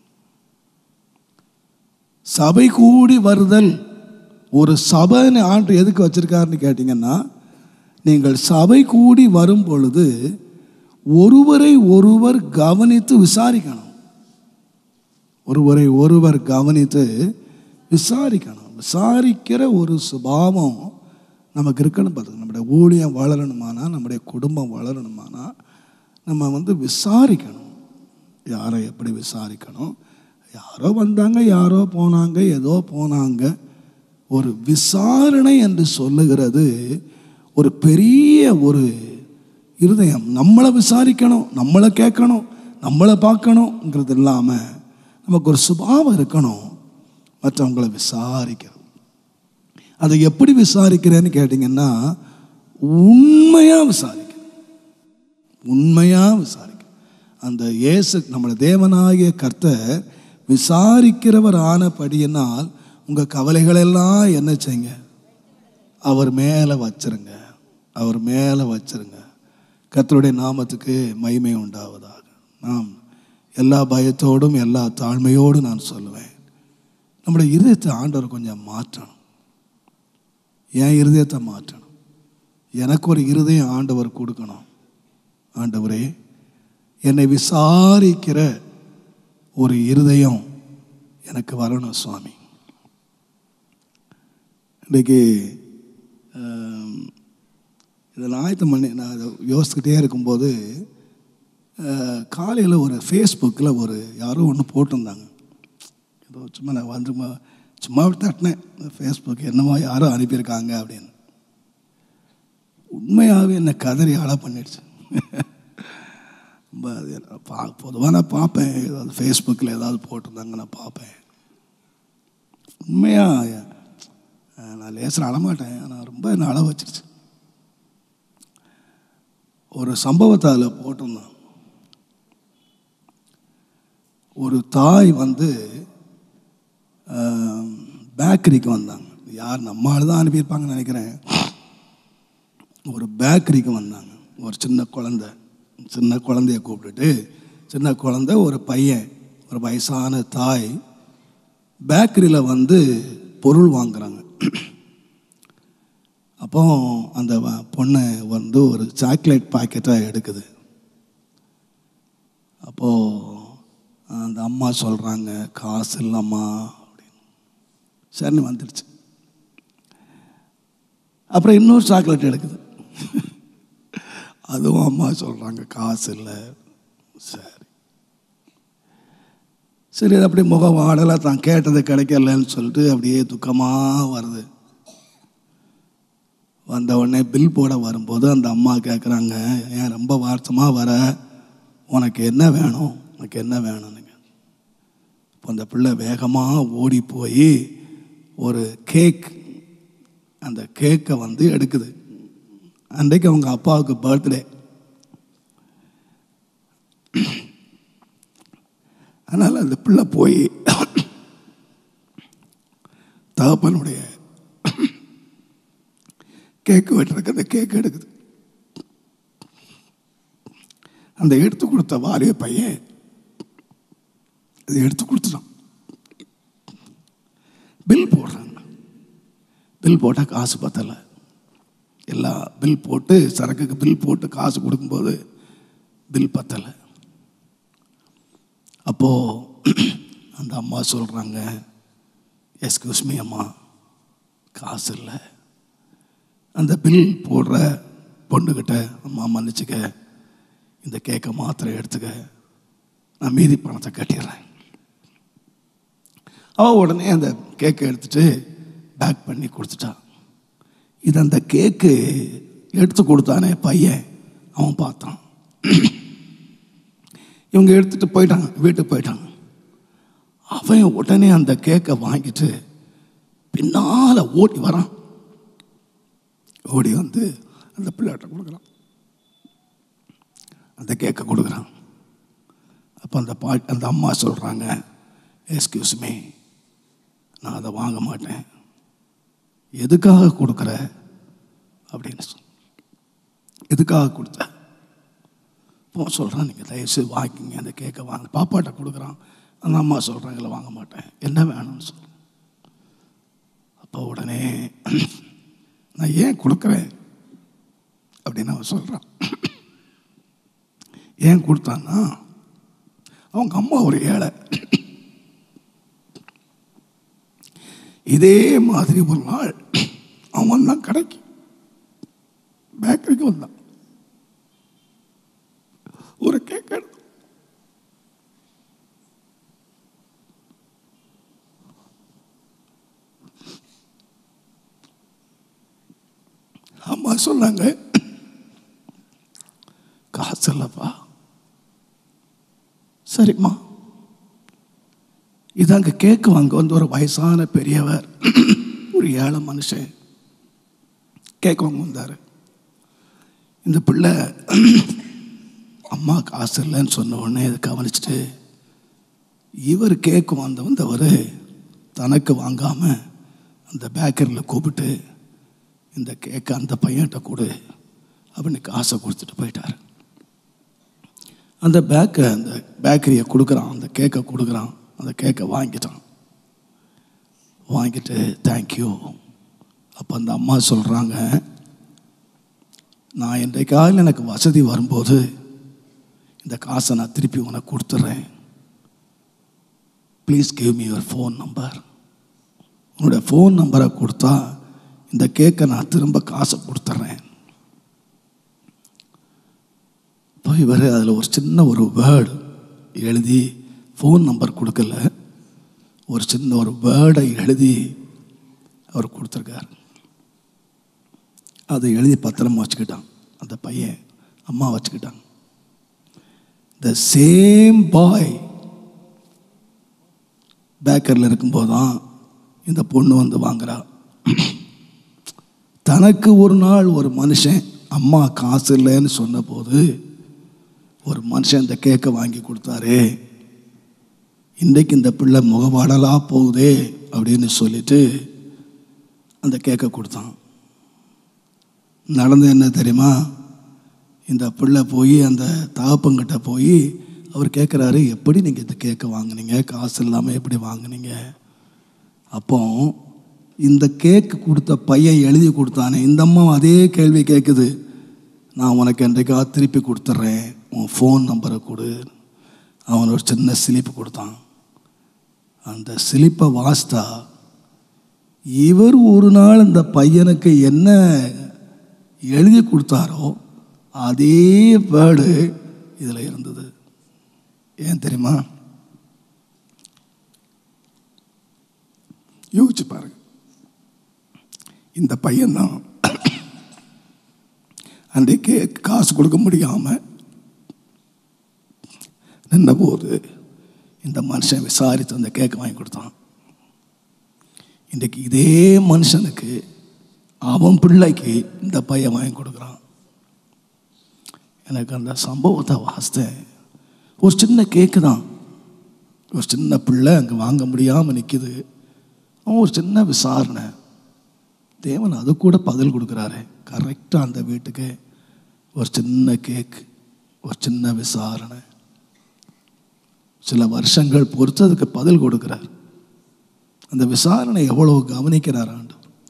சபை கூடி வருதல் ஒரு சபைன்னு ஆண்டு எதுக்கு வச்சிருக்காருன்னு கேட்டிங்கன்னா நீங்கள் சபை கூடி வரும் பொழுது ஒருவரை ஒருவர் கவனித்து விசாரிக்கணும் ஒருவரை ஒருவர் கவனித்து விசாரிக்கணும் விசாரிக்கிற ஒரு சுபாவம் நமக்கு இருக்கணும் பார்த்துங்க நம்முடைய ஊழியம் வளரணுமானா நம்முடைய குடும்பம் வளரணுமானா நம்ம வந்து விசாரிக்கணும் யாரை எப்படி விசாரிக்கணும் யாரோ வந்தாங்க யாரோ போனாங்க ஏதோ போனாங்க ஒரு விசாரணை என்று சொல்லுகிறது ஒரு பெரிய ஒரு இருதயம் நம்மளை விசாரிக்கணும் நம்மளை கேட்கணும் நம்மளை பார்க்கணுங்கிறது இல்லாமல் நமக்கு ஒரு சுபாவம் இருக்கணும் மற்றவங்களை விசாரிக்கிறது அதை எப்படி விசாரிக்கிறேன்னு கேட்டிங்கன்னா உண்மையாக விசாரிக்கிறேன் உண்மையாக விசாரிக்க அந்த இயேசு நம்முடைய தேவனாகிய கர்த்தர் விசாரிக்கிறவர் ஆனபடியினால் உங்கள் கவலைகளெல்லாம் என்ன செய்யுங்க அவர் மேலே வச்சிருங்க அவர் மேலே வச்சிருங்க கர்த்தருடைய நாமத்துக்கு மகிமை உண்டாவதாக நாம் எல்லா பயத்தோடும் எல்லா தாழ்மையோடும் நான் சொல்லுவேன் நம்முடைய இருதயத்தை ஆண்டவர் கொஞ்சம் மாற்றணும் என் இருதயத்தை மாற்றணும் எனக்கு ஒரு இருதயம் ஆண்டவர் கொடுக்கணும் ஆண்டவரே என்னை விசாரிக்கிற ஒரு இருதயம் எனக்கு வரணும் சுவாமி இன்றைக்கி இதில் ஆயத்தம் பண்ணி நான் அதை யோசிச்சுக்கிட்டே இருக்கும்போது காலையில் ஒரு ஃபேஸ்புக்கில் ஒரு யாரோ ஒன்று போட்டிருந்தாங்க ஏதோ சும்மா நான் வந்து ம- சும்மா தட்டினேன் ஃபேஸ்புக் என்னமோ யாரோ அனுப்பியிருக்காங்க அப்படின்னு உண்மையாகவே என்னை கதறி ஆள பண்ணிடுச்சு ரொம்ப அது என்ன பா பொதுவாக நான் பார்ப்பேன் ஏதாவது ஃபேஸ்புக்கில் ஏதாவது போட்டிருந்தாங்க நான் பார்ப்பேன் உண்மையாக நான் லேசில் அழமாட்டேன் ஆனால் ரொம்ப என்னை அழ வச்சிருச்சு ஒரு சம்பவத்தை அதில் போட்டிருந்தான் ஒரு தாய் வந்து பேக்கரிக்கு வந்தாங்க யார் நம்ம ஆள் தான் அனுப்பியிருப்பாங்கன்னு நினைக்கிறேன் ஒரு பேக்கரிக்கு வந்தாங்க ஒரு சின்ன குழந்தை சின்ன குழந்தைய கூப்பிட்டுட்டு சின்ன குழந்தை ஒரு பையன் ஒரு வயசான தாய் பேக்கரியில் வந்து பொருள் வாங்குறாங்க அப்போ அந்த வ- பொண்ணு வந்து ஒரு சாக்லேட் பாக்கெட்டை எடுக்குது அப்போது அந்த அம்மா சொல்கிறாங்க காசு இல்லைம்மா அப்படின்னு சரின்னு வந்துடுச்சு அப்புறம் இன்னொரு சாக்லேட் எடுக்குது அதுவும் அம்மா சொல்கிறாங்க காசு இல்லை சரி சரி அது அப்படியே முகம் வாடலை தான் கேட்டது கிடைக்கலன்னு சொல்லிட்டு அப்படியே துக்கமாக வருது வந்த உடனே பில் போட வரும்போது அந்த அம்மா கேட்குறாங்க ஏன் ரொம்ப வருஷமாக வர உனக்கு என்ன வேணும் உனக்கு என்ன வேணும்னுங்க இப்போ அந்த பிள்ளை வேகமாக ஓடி போய் ஒரு கேக் அந்த கேக்கை வந்து எடுக்குது அன்றைக்கு அவங்க அப்பாவுக்கு பர்த்டே அதனால் அந்த பிள்ளை போய் தகப்பனுடைய கேக்கு வெட்டுறதுக்கு அந்த கேக் எடுக்குது அந்த எடுத்து கொடுத்த வாரிய பையன் அதை எடுத்து கொடுத்துட்டான் பில் போடுறாங்க பில் போட்டால் காசு பத்தலை எல்லா பில் போட்டு சரக்குக்கு பில் போட்டு காசு கொடுக்கும்போது பில் பத்தலை அப்போது அந்த அம்மா சொல்கிறாங்க எஸ்கியூஸ் மீ அம்மா காசு இல்லை அந்த பில் போடுற பொண்ணுக்கிட்ட அம்மா மன்னிச்சுக்க இந்த கேக்கை மாத்திரை எடுத்துக்க நான் மீதி பணத்தை கட்டிடுறேன் அவள் உடனே அந்த கேக்கை எடுத்துட்டு பேக் பண்ணி கொடுத்துட்டா இது அந்த கேக்கு எடுத்து கொடுத்தானே பையன் அவன் பார்த்தான் இவங்க எடுத்துட்டு போயிட்டாங்க வீட்டுக்கு போயிட்டாங்க அவன் உடனே அந்த கேக்கை வாங்கிட்டு பின்னால் ஓடி வரான் ஓடி வந்து அந்த பிள்ளைகிட்ட கொடுக்குறான் அந்த கேக்கை கொடுக்குறான் அப்போ அந்த பா அந்த அம்மா சொல்கிறாங்க எஸ்கியூஸ் மீ நான் அதை வாங்க மாட்டேன் எதுக்காக கொடுக்குற அப்படின்னு சொல் எதுக்காக கொடுத்த இப்போ சொல்கிறான் நீங்கள் தயவுசெய்து வாங்கிங்க அந்த கேக்கை வாங்க பாப்பாட்ட கொடுக்குறான் அந்த அம்மா சொல்கிறாங்க இல்லை வாங்க மாட்டேன் என்ன வேணும்னு சொல்கிறேன் அப்போ உடனே நான் ஏன் கொடுக்குறேன் அப்படின்னு அவன் சொல்கிறான் ஏன் கொடுத்தான்னா அவங்க அம்மா ஒரு ஏழை இதே மாதிரி ஒரு நாள் அவன் தான் கடைக்கு பேக்கரிக்கு வந்தான் ஒரு கேக் எடுத்து அம்மா சொன்னாங்க காசு இல்லைப்பா சரிம்மா இதாங்க கேக்கு வாங்க வந்து ஒரு வயசான பெரியவர் ஒரு ஏழை மனுஷன் கேக்கு வாங்க வந்தார் இந்த பிள்ளை அம்மா காசு இல்லைன்னு சொன்ன உடனே இதை கவனிச்சுட்டு இவர் கேக்கு வந்த வந்தவர் தனக்கு வாங்காமல் அந்த பேக்கரியில் கூப்பிட்டு இந்த கேக்கை அந்த பையன்கிட்ட கொடு அப்படின்னு காசை கொடுத்துட்டு போயிட்டார் அந்த பேக்கை அந்த பேக்கரியை கொடுக்குறான் அந்த கேக்கை கொடுக்குறான் அந்த கேக்கை வாங்கிட்டான் வாங்கிட்டு தேங்க்யூ அப்போ அந்த அம்மா சொல்கிறாங்க நான் என்றைக்காவது எனக்கு வசதி வரும்போது இந்த காசை நான் திருப்பி உனக்கு கொடுத்துட்றேன் please give me your phone number உன்னோட ஃபோன் நம்பரை கொடுத்தா இந்த கேக்கை நான் திரும்ப காசை கொடுத்துட்றேன் இப்போ இவர் அதில் ஒரு சின்ன ஒரு வேர்டு எழுதி ஃபோன் நம்பர் கொடுக்கல ஒரு சின்ன ஒரு வேர்டை எழுதி அவர் கொடுத்துருக்கார் அதை எழுதி பத்திரமா வச்சுக்கிட்டான் அந்த பையன் அம்மா வச்சுக்கிட்டாங்க த சேம் பாய் பேக்கரில் இருக்கும்போது தான் இந்த பொண்ணு வந்து வாங்குறா தனக்கு ஒரு நாள் ஒரு மனுஷன் அம்மா காசு இல்லைன்னு சொன்னபோது ஒரு மனுஷன் இந்த கேக்கை வாங்கி கொடுத்தாரு இன்றைக்கு இந்த பிள்ளை முகவாடலாக போகுதே அப்படின்னு சொல்லிட்டு அந்த கேக்கை கொடுத்தான் நடந்து என்ன தெரியுமா இந்த பிள்ளை போய் அந்த தகப்பங்கிட்ட போய் அவர் கேட்குறாரு எப்படி நீங்கள் இந்த கேக்கை வாங்குனீங்க காசு இல்லாமல் எப்படி வாங்குனீங்க அப்போ இந்த கேக்கு கொடுத்த பையன் எழுதி கொடுத்தானே இந்த அம்மா அதே கேள்வி கேட்குது நான் உனக்கு என்றைக்கா திருப்பி கொடுத்துட்றேன் உன் ஃபோன் நம்பரை கொடு அவன் ஒரு சின்ன சிலிப்பு கொடுத்தான் அந்த சிலிப்பை வாசித்தா இவர் ஒரு நாள் அந்த பையனுக்கு என்ன எழுதி கொடுத்தாரோ அதே வேர்டு இதில் இருந்தது ஏன் தெரியுமா யோசிச்சு பாருங்க இந்த பையன்தான் அன்றைக்கு காசு கொடுக்க முடியாமல் நின்றபோது இந்த மனுஷன் விசாரித்து அந்த கேக் வாங்கி கொடுத்தான் இன்றைக்கு இதே மனுஷனுக்கு அவன் பிள்ளைக்கு இந்த பையன் வாங்கி கொடுக்குறான் எனக்கு அந்த சம்பவத்தை வாசித்தேன் ஒரு சின்ன கேக்கு தான் ஒரு சின்ன பிள்ளை அங்கே வாங்க முடியாமல் நிற்கிது அவன் ஒரு சின்ன விசாரணை தேவன் அது கூட பதில் கொடுக்குறாரு கரெக்டாக அந்த வீட்டுக்கு ஒரு சின்ன கேக் ஒரு சின்ன விசாரணை சில வருஷங்கள் பொறுத்து அதுக்கு பதில் கொடுக்குறார் அந்த விசாரணை எவ்வளவு கவனிக்கிறார் ஆண்டு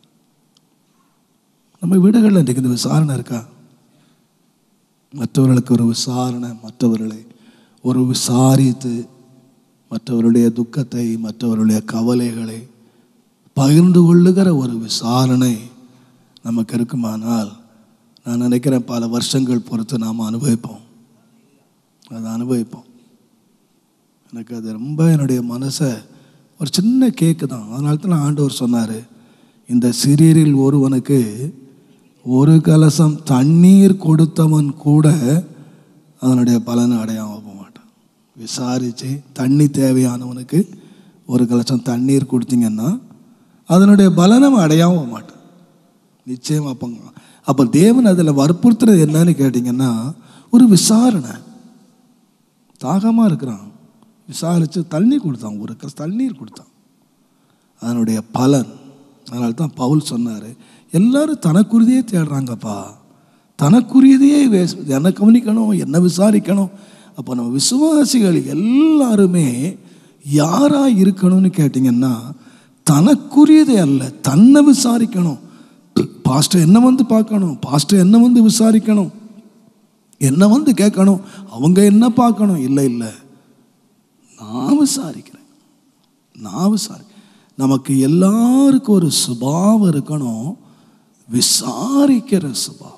நம்ம வீடுகளில் இன்றைக்கு இந்த விசாரணை இருக்கா மற்றவர்களுக்கு ஒரு விசாரணை மற்றவர்களை ஒரு விசாரித்து மற்றவருடைய துக்கத்தை மற்றவருடைய கவலைகளை பகிர்ந்து கொள்ளுகிற ஒரு விசாரணை நமக்கு இருக்குமானால் நான் நினைக்கிறேன் பல வருஷங்கள் பொறுத்து நாம் அனுபவிப்போம் அதை அனுபவிப்போம் எனக்கு அது ரொம்ப என்னுடைய மனசை ஒரு சின்ன கேக்கு தான் அதனால தான் ஆண்டவர் சொன்னார் இந்த சிறியரில் ஒருவனுக்கு ஒரு கலசம் தண்ணீர் கொடுத்தவன் கூட அதனுடைய பலனை அடையாமல் போக மாட்டான் விசாரித்து தண்ணி தேவையானவனுக்கு ஒரு கலசம் தண்ணீர் கொடுத்தீங்கன்னா அதனுடைய பலனை அவன் அடையாமல் போக மாட்டான் நிச்சயமாக அப்போ அப்போ தேவன் அதில் வற்புறுத்துறது என்னன்னு கேட்டிங்கன்னா ஒரு விசாரணை தாகமாக இருக்கிறான் விசாரித்து தண்ணி கொடுத்தான் ஒரு கஸ் தண்ணீர் கொடுத்தான் அதனுடைய பலன் அதனால தான் பவுல் சொன்னார் எல்லாரும் தனக்குரியதையே தேடுறாங்கப்பா தனக்குரியதையே வேஸ் என்ன கவனிக்கணும் என்ன விசாரிக்கணும் அப்போ நம்ம விசுவாசிகள் எல்லாருமே யாராக இருக்கணும்னு கேட்டிங்கன்னா தனக்குரியதே அல்ல தன்னை விசாரிக்கணும் பாஸ்டர் என்ன வந்து பார்க்கணும் பாஸ்டர் என்ன வந்து விசாரிக்கணும் என்ன வந்து கேட்கணும் அவங்க என்ன பார்க்கணும் இல்லை இல்லை நான் விசாரிக்கிறேன் நான் விசாரி நமக்கு எல்லாருக்கும் ஒரு சுபாவம் இருக்கணும் விசாரிக்கிற சுபாவம்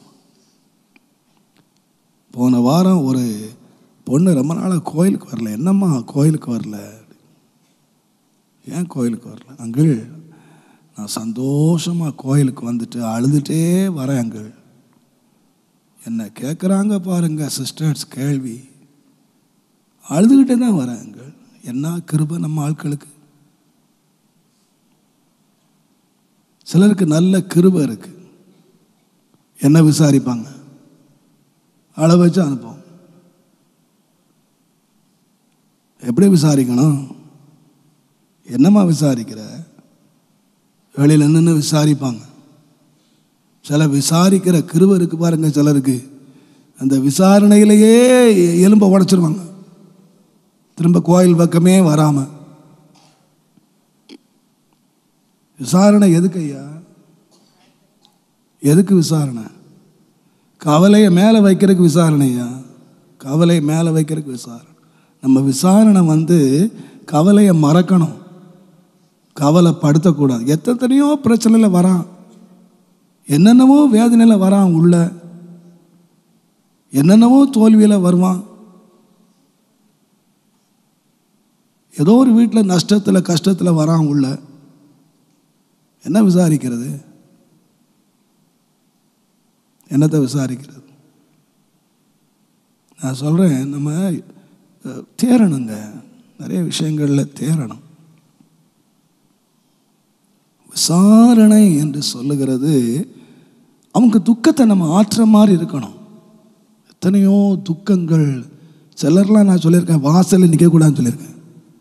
போன வாரம் ஒரு பொண்ணு ரொம்ப நாளாக கோயிலுக்கு வரல என்னம்மா கோயிலுக்கு வரல ஏன் கோயிலுக்கு வரல அங்கிள் நான் சந்தோஷமாக கோயிலுக்கு வந்துட்டு அழுதுகிட்டே வரேன் அங்கிள் என்ன கேட்குறாங்க பாருங்க சிஸ்டர்ஸ் கேள்வி அழுதுகிட்டே தான் வரேன் அங்கிள் என்ன கிருபை நம்ம ஆட்களுக்கு சிலருக்கு நல்ல கிருபை இருக்கு என்ன விசாரிப்பாங்க அழ வச்சு அனுப்போம் எப்படி விசாரிக்கணும் என்னம்மா விசாரிக்கிற வெளியில் நின்று விசாரிப்பாங்க சில விசாரிக்கிற கிருபை இருக்கு பாருங்க சிலருக்கு அந்த விசாரணையிலேயே எலும்பை உடைச்சிருவாங்க திரும்ப கோயில் பக்கமே வராமல் விசாரணை எதுக்கு ஐயா எதுக்கு விசாரணை கவலையை மேலே வைக்கிறதுக்கு விசாரணையா கவலையை மேலே வைக்கிறதுக்கு விசாரணை நம்ம விசாரணை வந்து கவலையை மறக்கணும் கவலைப்படுத்தக்கூடாது எத்தனையோ பிரச்சனையில் வரான் என்னென்னவோ வேதனையில் வரான் உள்ள என்னென்னவோ தோல்வியில் வருவான் ஏதோ ஒரு வீட்டில் நஷ்டத்தில் கஷ்டத்தில் வரான் உள்ள என்ன விசாரிக்கிறது என்னத்தை விசாரிக்கிறது நான் சொல்கிறேன் நம்ம அஹ், தேறணுங்க நிறைய விஷயங்களில் தேறணும் விசாரணை என்று சொல்லுகிறது அவங்க துக்கத்தை நம்ம ஆற்றுற மாதிரி இருக்கணும் எத்தனையோ துக்கங்கள் சிலர்லாம் நான் சொல்லியிருக்கேன் வாசலில் நிற்கக்கூடாதுன்னு சொல்லியிருக்கேன்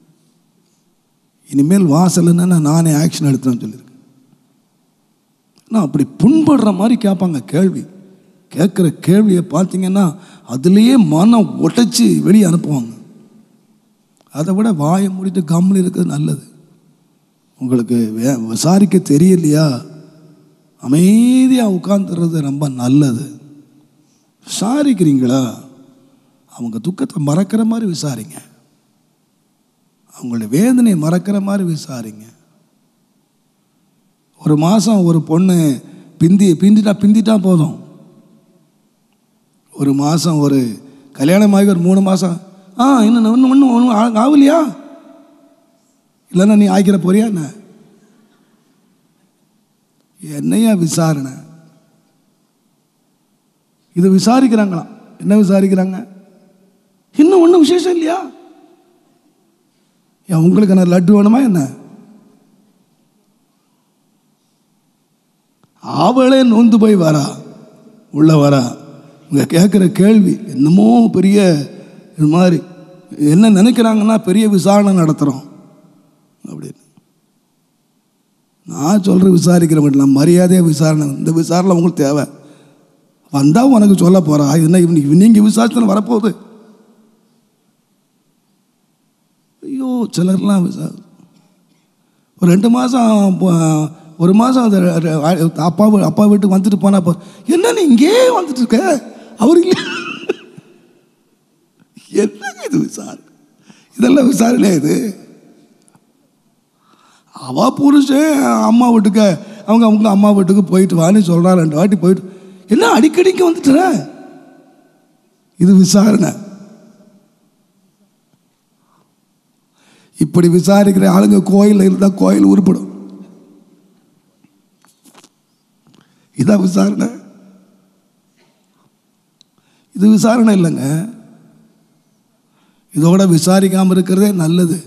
இனிமேல் வாசல்னா நான் நானே ஆக்ஷன் எடுத்துறேன்னு சொல்லியிருக்கேன் நான் அப்படி புண்படுற மாதிரி கேட்பாங்க கேள்வி கேட்குற கேள்வியை பார்த்தீங்கன்னா அதுலேயே மனம் உடைச்சி வெளியே அனுப்புவாங்க அதை விட வாயை மூடிட்டு கம்முன்னு இருக்கிறது நல்லது உங்களுக்கு வே விசாரிக்க தெரியலையா அமைதியாக உட்காந்துறது ரொம்ப நல்லது விசாரிக்கிறீங்களா அவங்க துக்கத்தை மறக்கிற மாதிரி விசாரிங்க அவங்களுடைய வேதனையை மறக்கிற மாதிரி விசாரிங்க ஒரு மாதம் ஒரு பொண்ணு பிந்தி பிந்திட்டா பிந்திட்டா போதும் ஒரு மாதம் ஒரு கல்யாணமாகி ஒரு மூணு மாதம் ஆ இன்னும் ஒன்று ஒன்றும் ஒன்றும் ஆகலையா இல்லைன்னா நீ ஆக்கிற போறியா என்ன என்னையா விசாரணை இது விசாரிக்கிறாங்களாம் என்ன விசாரிக்கிறாங்க இன்னும் ஒன்றும் விசேஷம் இல்லையா ஏன் உங்களுக்கு என்ன லட்டு வேணுமா என்ன அவளே நொந்து போய் வரா உள்ள வரா இங்க கேட்குற கேள்வி என்னமோ பெரிய இது மாதிரி என்ன நினைக்கிறாங்கன்னா பெரிய விசாரணை நடத்துகிறோம் அப்படின்னு நான் சொல்கிற விசாரிக்கிற மட்டும் மரியாதையாக விசாரணை இந்த விசாரணை உங்களுக்கு தேவை வந்தால் உனக்கு சொல்ல போகிறா என்ன இவனுக்கு நீங்கள் விசாரிச்சு வரப்போகுது ஐயோ சிலர்லாம் விசா ஒரு ரெண்டு மாதம் ஒரு மாதம் அது ர- ர- அப்பா வீ- அப்பா வீட்டுக்கு வந்துட்டு போனா போ என்ன நீ இங்கேயே வந்துட்டு இருக்க அவர் இல்லை என்னங்க இது விசாரணை இதெல்லாம் விசாரணையா இது அவ புருஷன் அம்மா வீட்டுக்கு அவங்க அவங்க அம்மா வீட்டுக்கு போயிட்டு வான்னு சொல்றா ரெண்டு வாட்டி போயிட்டு என்ன அடிக்கடிக்கு வந்துட்டுற இது விசாரணை இப்படி விசாரிக்கிற ஆளுங்க கோயிலில் இருந்தால் கோயில் உருப்படும் இதான் விசாரணை இது விசாரணை இல்லைங்க இதோட விசாரிக்காமல் இருக்கிறதே நல்லது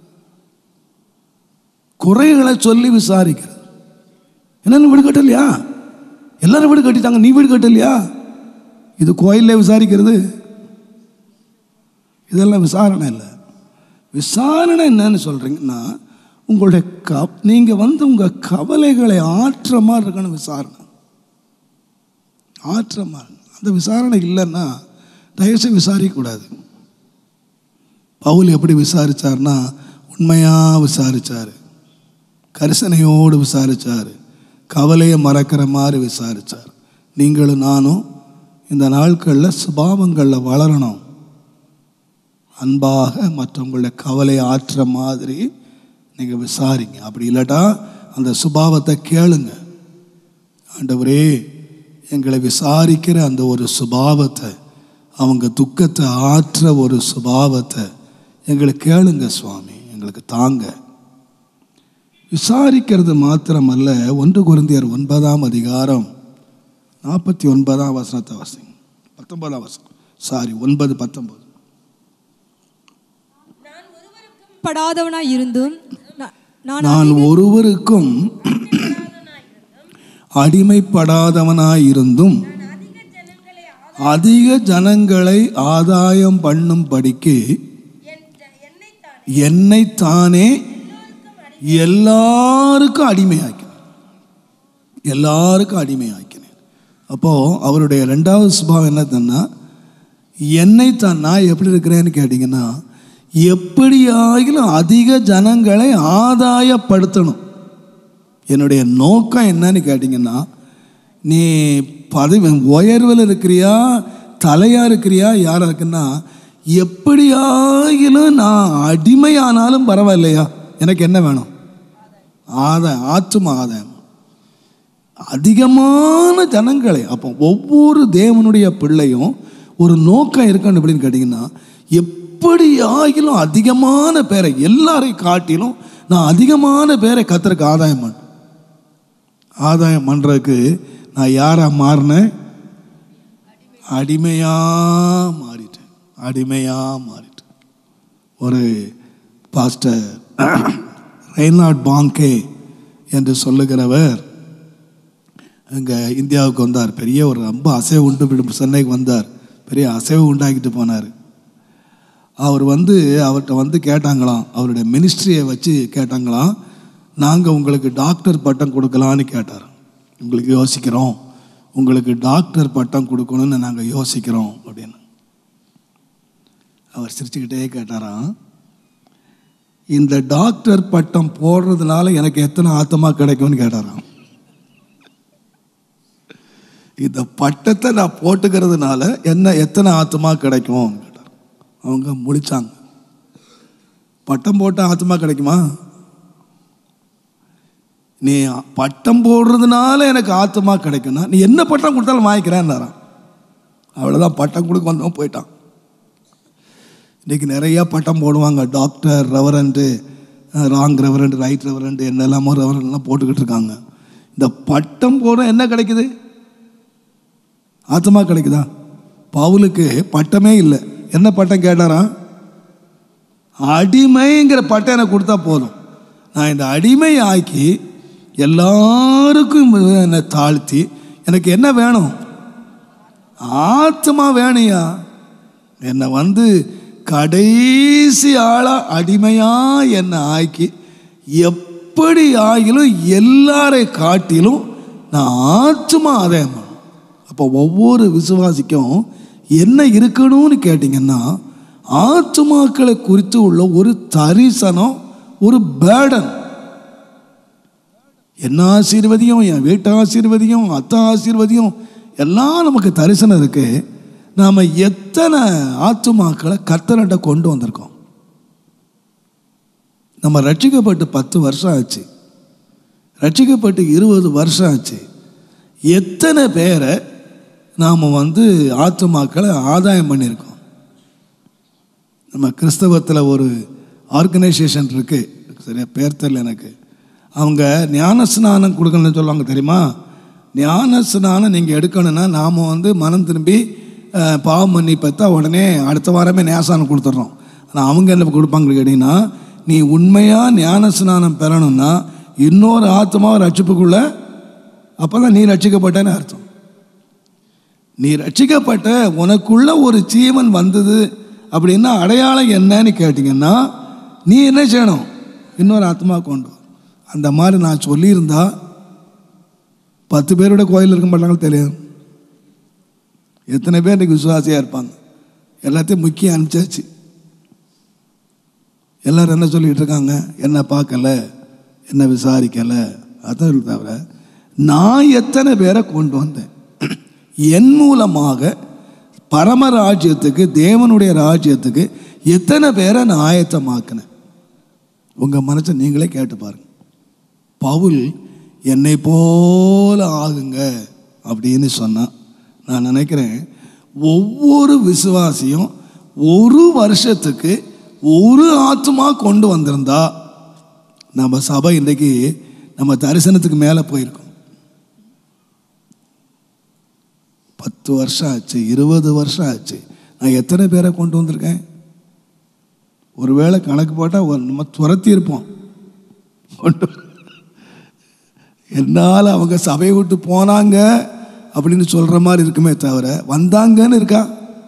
குறைகளை சொல்லி விசாரிக்கிறது என்ன வீடு கட்டலையா எல்லாரும் வீடு கட்டிட்டாங்க நீ வீடு கட்டலையா இது கோயிலில் விசாரிக்கிறது இதெல்லாம் விசாரணை இல்லை விசாரணை என்னன்னு சொல்கிறீங்கன்னா உங்களுடைய க நீங்கள் வந்து உங்கள் கவலைகளை ஆற்ற மாதிரி இருக்கணும் விசாரணை ஆற்ற மாதிரி அந்த விசாரணை இல்லைன்னா தயவுசெய்து விசாரிக்கக்கூடாது பவுல் எப்படி விசாரிச்சார்னா உண்மையாக விசாரிச்சார் கரிசனையோடு விசாரிச்சார் கவலையை மறக்கிற மாதிரி விசாரிச்சார் நீங்களும் நானும் இந்த நாட்களில் சுபாவங்களில் வளரணும் அன்பாக மற்றவங்களுடைய கவலை ஆற்றுற மாதிரி நீங்கள் விசாரிங்க அப்படி இல்லாட்டா அந்த சுபாவத்தை கேளுங்க ஆண்டவரே எங்களை விசாரிக்கிற அந்த ஒரு சுபாவத்தை அவங்க துக்கத்தை ஆற்ற ஒரு சுபாவத்தை எங்களுக்கு கேளுங்க சுவாமி எங்களுக்கு தாங்க விசாரிக்கிறது மாத்திரமல்ல ஒன்று குருந்தியர் ஒன்பதாம் அதிகாரம் நாற்பத்தி ஒன்பதாம் வசனத்தை வசங்க பத்தொன்பதாம் வசனம் சாரி ஒன்பது பத்தொன்பது படாதவனாய் இருந்தும் நா- நான் நான் ஒருவருக்கும் அடிமைப்படாதவனாயிருந்தும் அதிக ஜனங்களை ஆதாயம் பண்ணும் படிக்கு என்னைத்தானே எல்லாருக்கும் அடிமையாக்கினேன் எல்லாருக்கும் அடிமையாக்கினேன் அப்போது அவருடைய ரெண்டாவது சுபாவம் என்னதுன்னா என்னைத்தான் நான் எப்படி இருக்கிறேன்னு கேட்டிங்கன்னா எப்படியாகிலும் அதிக ஜனங்களை ஆதாயப்படுத்தணும் என்னுடைய நோக்கம் என்னன்னு கேட்டிங்கன்னா நீ பதவி உயர்வில் இருக்கிறியா தலையாக இருக்கிறியா யாராக இருக்குன்னா எப்படியாகிலும் நான் அடிமையானாலும் பரவாயில்லையா எனக்கு என்ன வேணும் ஆதாயம் ஆத்தும ஆதாயம் அதிகமான ஜனங்களை அப்போ ஒவ்வொரு தேவனுடைய பிள்ளையும் ஒரு நோக்கம் இருக்கணும் அப்படின்னு கேட்டிங்கன்னா எப்படி ஆகிலும் அதிகமான பேரை எல்லாரையும் காட்டிலும் நான் அதிகமான பேரை கத்தருக்கு ஆதாயம் பண்ணேன் ஆதாயம் பண்ணுறதுக்கு நான் யாராக மாறினேன் அடிமையாக மாறிட்டேன் அடிமையாக மாறிட்டேன் ஒரு பாஸ்டர் ரெய்னாட் பாங்கே என்று சொல்லுகிறவர் அங்கே இந்தியாவுக்கு வந்தார் பெரிய ஒரு ரொம்ப அசைவு உண்டு விடும் சென்னைக்கு வந்தார் பெரிய அசைவு உண்டாக்கிட்டு போனார் அவர் வந்து அவர்கிட்ட வந்து கேட்டாங்களாம் அவருடைய மினிஸ்ட்ரியை வச்சு கேட்டாங்களாம் நாங்கள் உங்களுக்கு டாக்டர் பட்டம் கொடுக்கலான்னு கேட்டார் உங்களுக்கு யோசிக்கிறோம் உங்களுக்கு டாக்டர் பட்டம் கொடுக்கணும்னு நாங்கள் யோசிக்கிறோம் அப்படின்னு அவர் சிரிச்சுக்கிட்டே கேட்டாராம் இந்த டாக்டர் பட்டம் போடுறதுனால எனக்கு எத்தனை ஆத்தமா கிடைக்கும்னு கேட்டாராம் இந்த பட்டத்தை நான் போட்டுக்கிறதுனால என்ன எத்தனை ஆத்மா கிடைக்கும் கேட்டார் அவங்க முடிச்சாங்க பட்டம் போட்ட ஆத்மா கிடைக்குமா நீ பட்டம் போடுறதுனால எனக்கு ஆத்மா கிடைக்கும்னா நீ என்ன பட்டம் கொடுத்தாலும் வாங்கிக்கிறேன்னாராம் அவ்வளோதான் பட்டம் கொடுக்க வந்தவன் போயிட்டான் இன்றைக்கி நிறையா பட்டம் போடுவாங்க doctor reverend wrong reverend right reverend என்னெல்லாமோ ரெவரண்ட்லாம் போட்டுக்கிட்டு இருக்காங்க இந்த பட்டம் போட என்ன கிடைக்குது ஆத்தமா கிடைக்குதா பவுலுக்கு பட்டமே இல்லை என்ன பட்டம் கேட்டாரா அடிமைங்கிற பட்டம் எனக்கு கொடுத்தா போதும் நான் இந்த அடிமை ஆக்கி எல்லாருக்கும் என்னை தாழ்த்தி எனக்கு என்ன வேணும் ஆத்மா வேணுயா என்னை வந்து கடைசி ஆளா அடிமையா என்னை ஆக்கி எப்படி ஆகிலும் எல்லாரை காட்டிலும் நான் ஆத்மா அதே அப்போ ஒவ்வொரு விசுவாசிக்கும் என்ன இருக்கணும்னு கேட்டிங்கன்னா ஆத்துமாக்களை குறித்து உள்ள ஒரு தரிசனம் ஒரு பேடன் என்ன ஆசீர்வதியும் என் வீட்டு ஆசீர்வதியும் அத்தை ஆசீர்வதியும் எல்லாம் நமக்கு தரிசனம் இருக்கு நாம் எத்தனை ஆத்துமாக்களை கர்த்தர்கிட்ட கொண்டு வந்திருக்கோம் நம்ம ரட்சிக்கப்பட்டு பத்து வருஷம் ஆச்சு ரட்சிக்கப்பட்டு இருபது வருஷம் ஆச்சு எத்தனை பேரை நாம் வந்து ஆத்துமாக்களை ஆதாயம் பண்ணியிருக்கோம் நம்ம கிறிஸ்தவத்தில் ஒரு ஆர்கனைசேஷன் இருக்குது சரியா பேர் தெரியல எனக்கு அவங்க ஞான ஸ்நானம் கொடுக்கணும்னு சொல்லுவாங்க தெரியுமா ஞான ஸ்நானம் நீங்கள் எடுக்கணும்னா நாம் வந்து மனம் திரும்பி அஹ், பாவம் மன்னிப்பத்தா உடனே அடுத்த வாரமே ஞாசானம் கொடுத்துட்றோம் ஆனால் அவங்க என்ன கொடுப்பாங்கன்னு கேட்டிங்கன்னா நீ உண்மையாக ஞான ஸ்நானம் பெறணும்னா இன்னொரு ஆத்மாவை ரட்சிப்புக்குள்ள அப்போ தான் நீ ரட்சிக்கப்பட்டேன்னு அர்த்தம் நீ ரட்சிக்கப்பட்ட உனக்குள்ள ஒரு ஜீவன் வந்தது அப்படின்னா அடையாளம் என்னன்னு கேட்டிங்கன்னா நீ என்ன செய்யணும் இன்னொரு ஆத்மா கொண்டு வா. அந்த மாதிரி நான் சொல்லியிருந்தா பத்து பேரோட கோயில் இருக்க மாட்டாங்க தெரியாது எத்தனை பேர் இன்னைக்கு விசுவாசியாக இருப்பாங்க எல்லாத்தையும் முக்கியம் அனுப்பிச்சாச்சு எல்லாரும் என்ன சொல்லிட்டு இருக்காங்க என்ன பார்க்கல என்ன விசாரிக்கல அதான் தவிர நான் எத்தனை பேரை கொண்டு வந்தேன் என் மூலமாக பரம ராஜ்யத்துக்கு தேவனுடைய ராஜ்யத்துக்கு எத்தனை பேரை நான் ஆயத்தமாக்கினேன் உங்கள் மனசை நீங்களே கேட்டு பாருங்க பவுல் என்னை போல ஆகுங்க அப்படின்னு சொன்னான் நான் நினைக்கிறேன் ஒவ்வொரு விசுவாசியும் ஒரு வருஷத்துக்கு ஒரு ஆத்மா கொண்டு வந்திருந்தா நம்ம சபை இன்றைக்கு நம்ம தரிசனத்துக்கு மேலே போயிருக்கோம் பத்து வருஷம் ஆச்சு இருபது வருஷம் ஆச்சு நான் எத்தனை பேரை கொண்டு வந்திருக்கேன் ஒருவேளை கணக்கு போட்டால் ஒரு நம்ம துரத்தி இருப்போம் கொண்டு என்னால் அவங்க சபையை விட்டு போனாங்க அப்படின்னு சொல்கிற மாதிரி இருக்குமே தவிர வந்தாங்கன்னு இருக்கா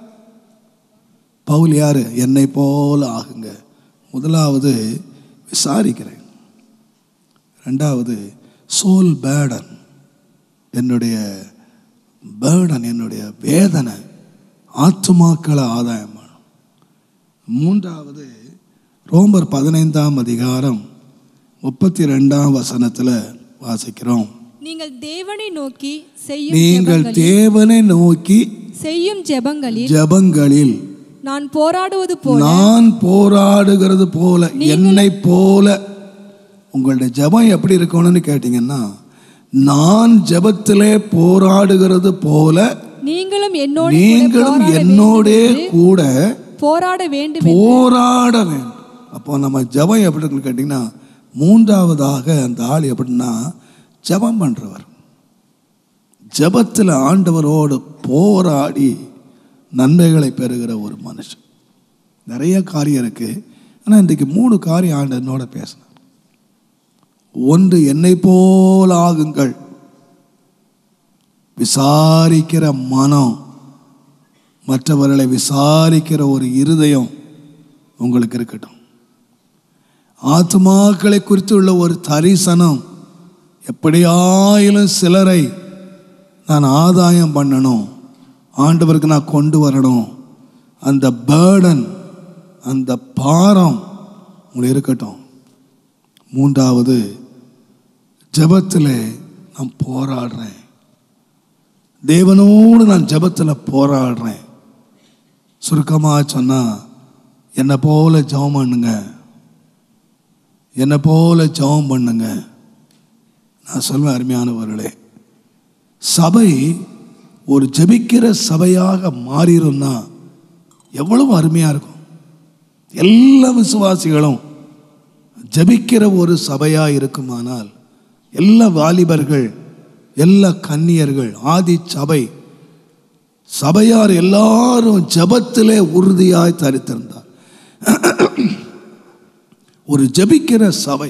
பவுல் யார் என்னை போல ஆகுங்க முதலாவது விசாரிக்கிறேன் ரெண்டாவது சோல் பேடன் என்னுடைய பேர்டன் என்னுடைய வேதனை ஆத்துமாக்களை ஆதாயம் பண்ணும். மூன்றாவது ரோமர் பதினைந்தாம் அதிகாரம் முப்பத்தி ரெண்டாம் வசனத்தில் வாசிக்கிறோம் நீங்கள் தேவனை நோக்கி செய்யும் நீங்கள் ஜெபங்களில் தேவனை நோக்கி செய்யும் ஜெபங்களில் ஜெபங்களில் நான் போராடுவது போல நான் போராடுகிறது போல என்னை போல உங்களுடைய ஜெபம் எப்படி இருக்கணும்னு கேட்டிங்கன்னா நான் ஜெபத்திலே போராடுகிறது போல நீங்களும் என்னோடு கூட நீங்களும் போராட என்னோடே வேண்டும் என்று கூட போராட வேண்டும் போராட வேண்டும் அப்போ நம்ம ஜெபம் எப்படி இருக்குன்னு கேட்டிங்கன்னா மூன்றாவதாக அந்த ஆள் எப்படின்னா ஜெபம் பண்ணுறவர் ஜெபத்தில் ஆண்டவரோடு போராடி நன்மைகளை பெறுகிற ஒரு மனுஷன் நிறைய காரியம் இருக்கு ஆனால் இன்றைக்கு மூணு காரியம் ஆண்டு என்னோட பேசினேன் ஒன்று என்னை போல் ஆகுங்கள் விசாரிக்கிற மனம் மற்றவர்களை விசாரிக்கிற ஒரு இருதயம் உங்களுக்கு இருக்கட்டும் ஆத்மாக்களை குறித்து உள்ள ஒரு தரிசனம் எப்படியாயிலும் சிலரை நான் ஆதாயம் பண்ணணும் ஆண்டவருக்கு நான் கொண்டு வரணும் அந்த பேர்டன் அந்த பாரம் உங்களுக்கு இருக்கட்டும் மூன்றாவது ஜெபத்தில் நான் போராடுறேன் தேவனோடு நான் ஜெபத்தில் போராடுறேன் சுருக்கமாக சொன்னால் என்னை போல ஜெபம் பண்ணுங்க என்னை போல ஜெபம் பண்ணுங்க நான் சொல்வேன் அருமையானவர்களே சபை ஒரு ஜெபிக்கிற சபையாக மாறிடும்னா எவ்வளவு அருமையாக இருக்கும் எல்லா விசுவாசிகளும் ஜெபிக்கிற ஒரு சபையாக இருக்குமானால் எல்லா வாலிபர்கள் எல்லா கன்னியர்கள் ஆதி சபை சபையார் எல்லாரும் ஜெபத்திலே உறுதியாய் தரித்திருந்தார் ஒரு ஜெபிக்கிற சபை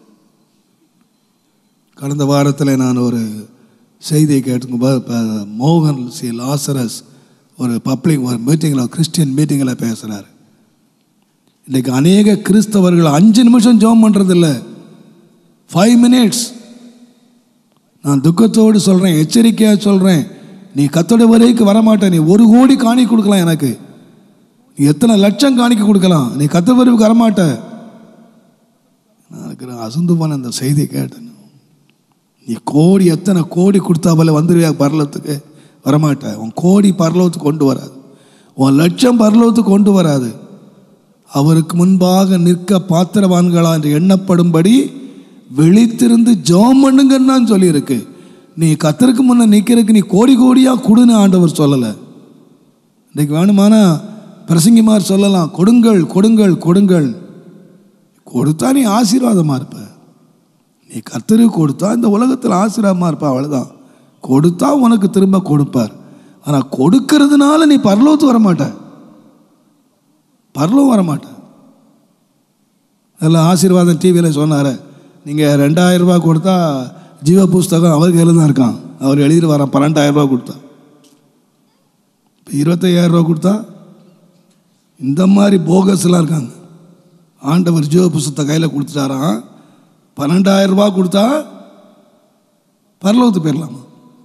கடந்த வாரத்தில் நான் ஒரு செய்தியை கேட்டுக்கும்போது இப்போ மோகன் சி லாசரஸ் ஒரு பப்ளிக் ஒரு மீட்டிங்கில் கிறிஸ்டியன் மீட்டிங்கில் பேசுகிறார் இன்றைக்கு அநேக கிறிஸ்தவர்கள் அஞ்சு நிமிஷம் ஜெபம் பண்ணுறதில்ல ஃபைவ் மினிட்ஸ் நான் துக்கத்தோடு சொல்கிறேன் எச்சரிக்கையாக சொல்கிறேன் நீ கத்தோட வரைக்கும் வரமாட்ட நீ ஒரு கோடி காணி கொடுக்கலாம் எனக்கு நீ எத்தனை லட்சம் காணிக்க கொடுக்கலாம் நீ கத்த வரைக்கும் வரமாட்ட நான் இருக்கிற அசந்து போன அந்த செய்தியை கேட்டேன் நீ கோடி எத்தனை கோடி கொடுத்தா போல வந்துடுவியா பரலத்துக்கு வரமாட்ட உன் கோடி பரலோகத்துக்கு கொண்டு வராது உன் லட்சம் பரலோகத்துக்கு கொண்டு வராது அவருக்கு முன்பாக நிற்க பாத்திரவான்களா என்று எண்ணப்படும்படி விழித்திருந்து ஜெபம் பண்ணுங்கன்னு தான் சொல்லியிருக்கு நீ கத்தருக்கு முன்ன நிற்கிறதுக்கு நீ கோடி கோடியாக கொடுன்னு ஆண்டவர் சொல்லலை இன்னைக்கு வேணுமானா பிரசங்கிமார் சொல்லலாம் கொடுங்கள் கொடுங்கள் கொடுங்கள் கொடுத்தா நீ ஆசீர்வாதமாக இருப்ப நீ கத்தருக்கு கொடுத்தா இந்த உலகத்தில் ஆசீர்வாதமாக இருப்ப அவ்வளோதான் கொடுத்தா உனக்கு திரும்ப கொடுப்பார் ஆனால் கொடுக்கறதுனால நீ பரலோகத்துக்கு வரமாட்ட பரலோகம் வரமாட்ட அதில் ஆசீர்வாதம் டிவியில் சொன்னார் நீங்கள் ரெண்டாயிரம் ரூபாய் கொடுத்தா ஜீவ புஸ்தகம் அவர் கையில் தான் இருக்கான் அவர் எழுதிட்டு வரான் பன்னெண்டாயிரம் ரூபாய் கொடுத்தா இப்போ இருபத்தையாயிரம் ரூபா கொடுத்தா இந்த மாதிரி போகஸ்லாம் இருக்காங்க ஆண்டவர் ஜீவ புஸ்தகத்தை கையில் கொடுத்துட்டாராம் பன்னெண்டாயிரம் ரூபாய் கொடுத்தா பரலோகத்துக்கு போயிடலாமா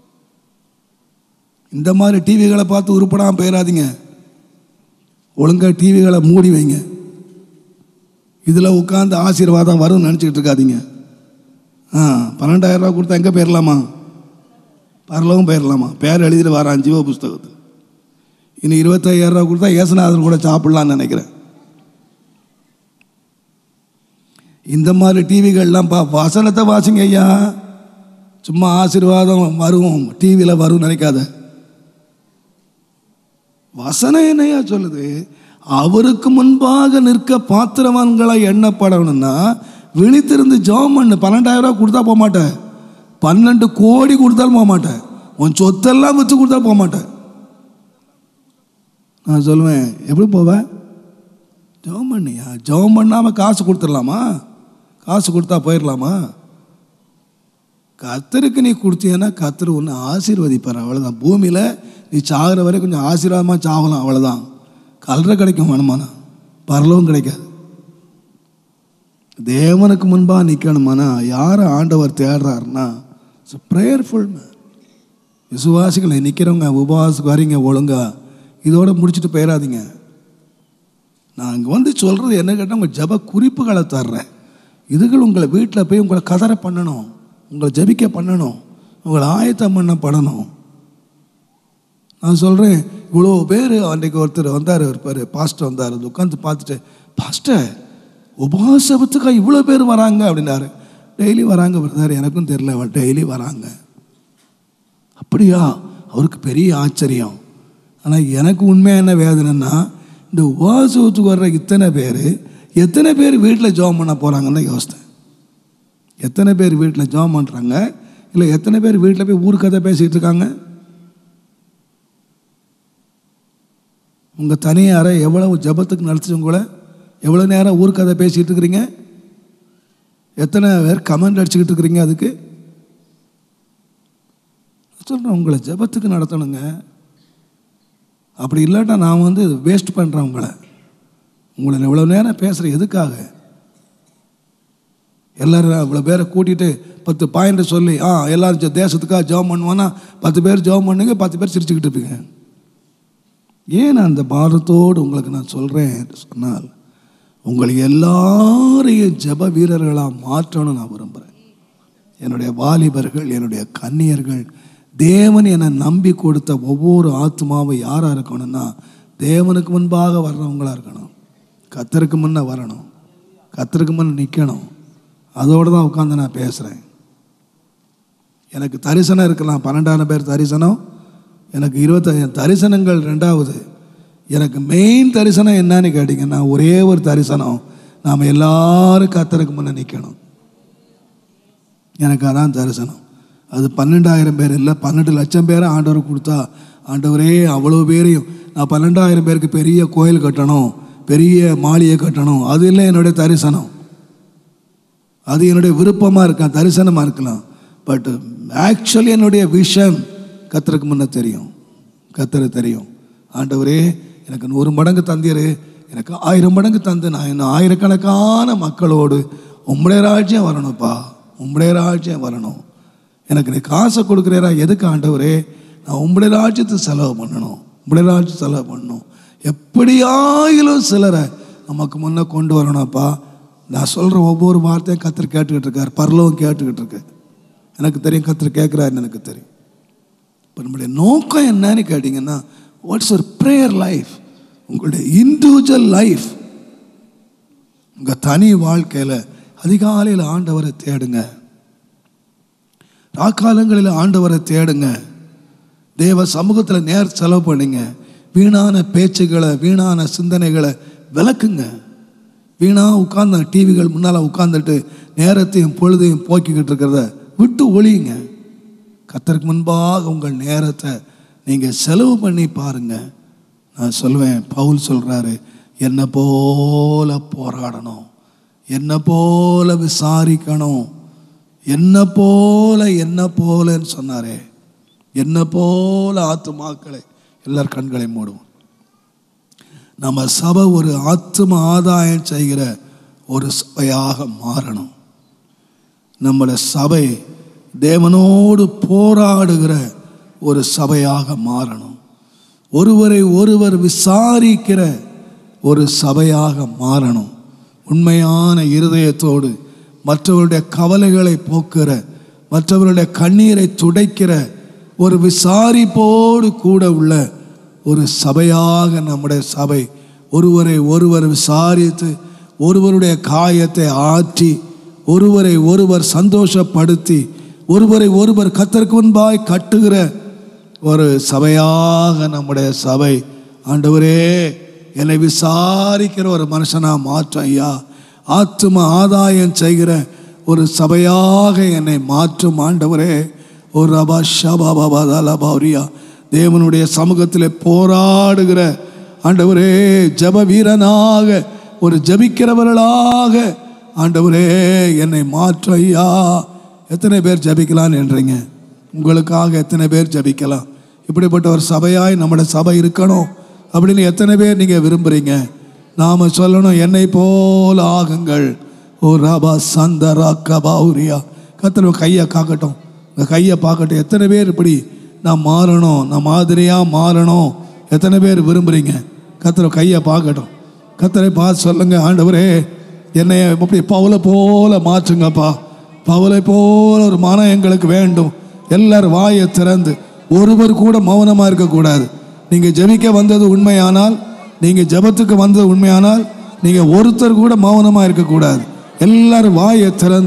இந்த மாதிரி டிவிகளை பார்த்து உருப்படாமல் போயிடாதீங்க ஒழுங்காக டிவிகளை மூடி வைங்க இதில் உட்காந்து ஆசீர்வாதம் வரும்னு நினச்சிக்கிட்டு இருக்காதீங்க ஆ பன்னெண்டாயிரம் ரூபா கொடுத்தா எங்கே போயிடலாமா பரலவும் போயிடலாமா பேர் எழுதிட்டு வரான் ஜீவ புஸ்தகத்தில் இனி இருபத்தையாயிரம் ரூபா கொடுத்தா ஏசுநாதன் கூட சாப்பிட்லான்னு நினைக்கிறேன் இந்த மாதிரி டிவிகள்லாம் பா வசனத்தை வாசிங்க ஐயா சும்மா ஆசீர்வாதம் வரும் டிவியில் வரும் நினைக்காத வசனம் என்னையா சொல்லுது அவருக்கு முன்பாக நிற்க பாத்திரவான்களை எண்ணப்படணும்னா விழித்திருந்து ஜெபம் பண்ணு பன்னெண்டாயிரம் ரூபா கொடுத்தா போக மாட்டேன் பன்னெண்டு கோடி கொடுத்தாலும் போக மாட்டேன் உன் சொத்தெல்லாம் வச்சு கொடுத்தா போக மாட்டேன் நான் சொல்லுவேன் எப்படி போவேன் ஜெபம் பண்ணியா ஜெபம் பண்ணாமல் காசு கொடுத்துடலாமா காசு கொடுத்தா போயிடலாமா கத்தருக்கு நீ கொடுத்தீங்கன்னா கத்தர் ஒன்று ஆசீர்வதிப்பார் அவ்வளோதான் பூமியில் நீ சாகிற வரை கொஞ்சம் ஆசீர்வாதமாக சாகலாம் அவ்வளோதான் கல்ற கிடைக்கும் வேணுமானா பரலவும் கிடைக்காது தேவனுக்கு முன்பாக நிற்கணுமானா யாரை ஆண்டவர் தேடுறாருன்னா இட்ஸ் ப்ரேயர்ஃபுல் மேன் விசுவாசிகளை நிற்கிறவங்க உபவாசத்துக்கு வரீங்க ஒழுங்கா இதோட முடிச்சுட்டு போயிடாதீங்க நான் இங்கே வந்து சொல்கிறது என்ன கேட்டால் உங்கள் ஜப குறிப்புகளை தர்றேன் இதுகள் உங்களை வீட்டில் போய் உங்களை கதற பண்ணணும் உங்களை ஜபிக்க பண்ணணும் உங்களை ஆயத்தம் பண்ண பண்ணணும் நான் சொல்கிறேன் இவ்வளோ பேர் அன்றைக்கு ஒருத்தர் வந்தார் ஒரு பேர் பாஸ்டர் வந்தார் உட்காந்து பார்த்துட்டு பாஸ்டர் உபாசபத்துக்காக இவ்வளோ பேர் வராங்க அப்படின்னாரு டெய்லி வராங்க பிரதர் எனக்கும் தெரியல அவள் டெய்லி வராங்க அப்படியா அவருக்கு பெரிய ஆச்சரியம் ஆனால் எனக்கு உண்மையாக என்ன வேதனைன்னா இந்த உபவாசத்துக்கு வர்ற இத்தனை பேர் எத்தனை பேர் வீட்டில் ஜோம் பண்ண போகிறாங்கன்னு தான் யோசித்தேன் எத்தனை பேர் வீட்டில் ஜோம் பண்ணுறாங்க இல்லை எத்தனை பேர் வீட்டில் போய் ஊர் கதை பேசிகிட்டு இருக்காங்க உங்கள் தனியாரை எவ்வளவு ஜபத்துக்கு நடத்துச்சு உங்களை எவ்வளோ நேரம் ஊர் கதை பேசிகிட்டு இருக்கிறீங்க எத்தனை பேர் கமெண்ட் அடிச்சுக்கிட்டு இருக்கிறீங்க அதுக்கு சொல்கிறேன் உங்களை ஜெபத்துக்கு நடத்தணுங்க அப்படி இல்லாட்டா நான் வந்து வேஸ்ட் பண்ணுறேன் உங்களை உங்களை இவ்வளோ நேரம் பேசுகிறேன் எதுக்காக எல்லாரும் இவ்வளோ பேரை கூட்டிகிட்டு பத்து பாயிண்ட் சொல்லி ஆ எல்லாரும் ஜெ- தேசத்துக்காக ஜெபம் பண்ணுவானா பத்து பேர் ஜெபம் பண்ணுங்க பத்து பேர் சிரிச்சுக்கிட்டு இருப்பீங்க ஏன் நான் அந்த பாரத்தோடு உங்களுக்கு நான் சொல்கிறேன் என்று சொன்னால் உங்களை எல்லாரையும் ஜெப வீரர்களாக மாற்றணும்னு நான் விரும்புகிறேன் என்னுடைய வாலிபர்கள் என்னுடைய கன்னியர்கள் தேவன் என்னை நம்பி கொடுத்த ஒவ்வொரு ஆத்மாவும் யாராக இருக்கணும்னா தேவனுக்கு முன்பாக வர்றவங்களா இருக்கணும் கத்தருக்கு முன்ன வரணும் கத்தருக்கு முன்ன நிற்கணும் அதோடு தான் உட்காந்து நான் பேசுகிறேன் எனக்கு தரிசனம் இருக்கலாம் பன்னெண்டாயிரம் பேர் தரிசனம் எனக்கு இருபத்தாயிரம் தரிசனங்கள் ரெண்டாவது எனக்கு மெயின் தரிசனம் என்னன்னு கேட்டிங்கன்னா ஒரே ஒரு தரிசனம் நாம் எல்லாரும் கத்தருக்கு முன்ன நிற்கணும் எனக்கு அதான் தரிசனம் அது பன்னெண்டாயிரம் பேர் இல்லை பன்னெண்டு லட்சம் பேரை ஆண்டவர் கொடுத்தா ஆண்டவரே அவ்வளோ பேரையும் நான் பன்னெண்டாயிரம் பேருக்கு பெரிய கோயில் கட்டணும் பெரிய மாளிகை கட்டணும் அது இல்லை என்னுடைய தரிசனம் அது என்னுடைய விருப்பமாக இருக்கலாம் தரிசனமாக இருக்கலாம் பட் ஆக்சுவலி என்னுடைய விஷன் கத்தருக்கு முன்ன தெரியும் கத்தரை தெரியும் ஆண்டவரே எனக்கு நூறு மடங்கு தந்தீரு எனக்கு ஆயிரம் மடங்கு தந்து நான் இன்னும் ஆயிரக்கணக்கான மக்களோடு உம்முடைய ராஜ்யம் வரணும்ப்பா உம்முடைய ராஜ்யம் வரணும் எனக்கு நீ காசை கொடுக்குறேரா எதுக்கு ஆண்டவரே நான் உம்முடைய ராஜ்யத்தை செலவு பண்ணணும் உம்முடைய ராஜ்யம் செலவு பண்ணணும் எப்படியாயிலும் சிலரை நமக்கு முன்ன கொண்டு வரணும்ப்பா நான் சொல்கிற ஒவ்வொரு வார்த்தையும் கத்தர் கேட்டுக்கிட்டு இருக்கார் பரலவும் கேட்டுக்கிட்டு இருக்கு எனக்கு தெரியும் கத்தர் கேட்குறாருன்னு எனக்கு தெரியும் இப்போ நம்முடைய நோக்கம் என்னன்னு கேட்டிங்கன்னா வாட்ஸ் ஒரு ப்ரேயர் லைஃப் உங்களுடைய இண்டிவிஜுவல் லைஃப் உங்கள் தனி வாழ்க்கையில் அதிகாலையில் ஆண்டவரை தேடுங்க ராக்காலங்களில் ஆண்டவரை தேடுங்க தேவ சமூகத்தில் நேர் செலவு பண்ணுங்க வீணான பேச்சுகளை வீணான சிந்தனைகளை விளக்குங்க வீணா உட்கார்ந்த டிவிகள் முன்னால் உட்கார்ந்துட்டு நேரத்தையும் பொழுதையும் போக்கிக்கிட்டு இருக்கிறத விட்டு ஒழியுங்க கத்தருக்கு முன்பாக உங்கள் நேரத்தை நீங்கள் செலவு பண்ணி பாருங்க நான் சொல்லுவேன் பவுல் சொல்கிறாரு என்னை போல போராடணும் என்னை போல விசாரிக்கணும் என்ன போல என்ன போலன்னு சொன்னாரே என்ன போல ஆத்துமாக்களை எல்லார் கண்களை மூடுவோம் நம்ம சபை ஒரு ஆத்தும ஆதாயம் செய்கிற ஒரு சபையாக மாறணும் நம்மளோட சபை தேவனோடு போராடுகிற ஒரு சபையாக மாறணும் ஒருவரை ஒருவர் விசாரிக்கிற ஒரு சபையாக மாறணும் உண்மையான இருதயத்தோடு மற்றவருடைய கவலைகளை போக்குற மற்றவருடைய கண்ணீரை துடைக்கிற ஒரு விசாரிப்போடு கூட உள்ள ஒரு சபையாக நம்முடைய சபை ஒருவரை ஒருவர் விசாரித்து ஒருவருடைய காயத்தை ஆற்றி ஒருவரை ஒருவர் சந்தோஷப்படுத்தி ஒருவரை ஒருவர் கத்தருக்கு முன்பாய் கட்டுகிற ஒரு சபையாக நம்முடைய சபை ஆண்டவரே என்னை விசாரிக்கிற ஒரு மனுஷனா மாற்றம் ஐயா ஆத்தும ஆதாயம் செய்கிற ஒரு சபையாக என்னை மாற்றும் ஆண்டவரே ஒரு ரபா ஷபா பாபா தலபாரியா தேவனுடைய சமூகத்தில் போராடுகிற ஆண்டவரே ஜப வீரனாக ஒரு ஜபிக்கிறவர்களாக ஆண்டவரே என்னை மாற்ற ஐயா எத்தனை பேர் ஜபிக்கலாம் என்றீங்க உங்களுக்காக எத்தனை பேர் ஜபிக்கலாம் இப்படிப்பட்ட ஒரு சபையாய் நம்முடைய சபை இருக்கணும் அப்படின்னு எத்தனை பேர் நீங்கள் விரும்புகிறீங்க நாம் சொல்லணும் என்னை போல் ஆகுங்கள் ஓ ரபா சந்தரா கபௌரியா கத்தனை கையை காக்கட்டும் உங்கள் கையை பார்க்கட்டும் எத்தனை பேர் இப்படி நான் மாறணும் நான் மாதிரியாக மாறணும் எத்தனை பேர் விரும்புகிறீங்க கத்தனை கையை பார்க்கட்டும் கத்தரை பார்த்து சொல்லுங்க ஆண்டவரே என்னை இப்படி பவுலை போல மாற்றுங்கப்பா பவுலை போல ஒரு மனம் எங்களுக்கு வேண்டும் எல்லாரும் வாயை திறந்து ஒருவர் கூட மௌனமாக இருக்கக்கூடாது நீங்கள் ஜெபிக்க வந்தது உண்மையானால் நீங்கள் ஜெபத்துக்கு வந்தது உண்மையானால் நீங்கள் ஒருத்தர் கூட மௌனமாக இருக்கக்கூடாது எல்லாரும் வாயை திறந்து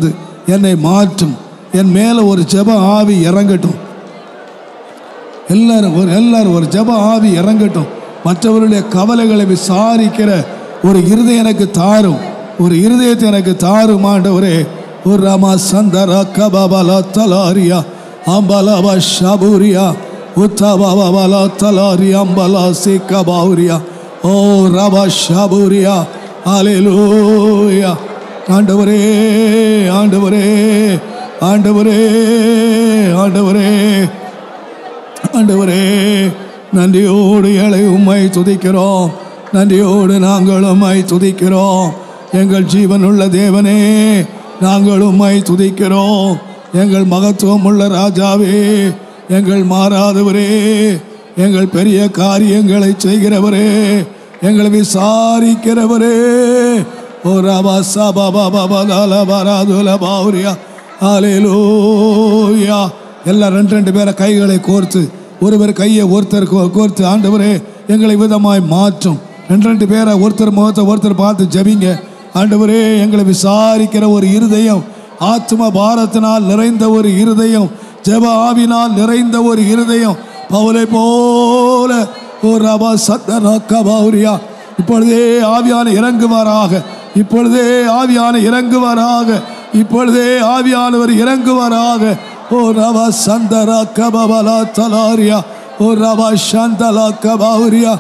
என்னை மாற்றும் என் மேலே ஒரு ஜெப ஆவி இறங்கட்டும் எல்லாரும் ஒரு எல்லாரும் ஒரு ஜெப ஆவி இறங்கட்டும் மற்றவருடைய கவலைகளை விசாரிக்கிற ஒரு இருதயம் எனக்கு தாரும் ஒரு இருதயத்தை எனக்கு தாரும் ஆண்டவரே ஒரு ராமா சந்தர கபாபல தலாரியா அம்பலப ஷபூரியா உத்தபாபல தலாரி அம்பலா சிக்கபாவுரியா ஓ ரப ஷபூரியா அலேலூயா ஆண்டவரே ஆண்டவரே ஆண்டவரே ஆண்டவரே ஆண்டவரே நன்றியோடு ஏழை உம்மை துதிக்கிறோம் நன்றியோடு நாங்கள் உம்மை துதிக்கிறோம் எங்கள் ஜீவனுள்ள தேவனே நாங்கள் உம்மை துதிக்கிறோம் எங்கள் மகத்துவம் உள்ள ராஜாவே எங்கள் மாறாதவரே எங்கள் பெரிய காரியங்களை செய்கிறவரே எங்களை விசாரிக்கிறவரே ஓ ராபா சாபா பாபா பதால பராதுல பாவுரியா ஆலேலூயா எல்லாம் ரெண்டு ரெண்டு பேரை கைகளை கோர்த்து ஒருவர் கையை ஒருத்தர் கோ- கோர்த்து ஆண்டவரே எங்களை விதமாய் மாற்றும் ரெண்டு ரெண்டு பேரை ஒருத்தர் முகத்தை ஒருத்தர் பார்த்து ஜெபிங்க ஆண்டவரே எங்களை விசாரிக்கிற ஒரு இருதயம் ஆத்ம பாரத்தினால் நிறைந்த ஒரு இருதயம் ஜெப ஆவினால் நிறைந்த ஒரு இருதயம் பவுலை போல ஓ ரபா சத்தரா கபௌரியா இப்பொழுதே ஆவியான இறங்குவாராக இப்பொழுதே ஆவியான இறங்குவாராக இப்பொழுதே ஆவியானவர் இறங்குவாராக ஓ ரவா சந்தரா கபபலா தலாரியா ஓ ரவா சந்தலா கபௌரியா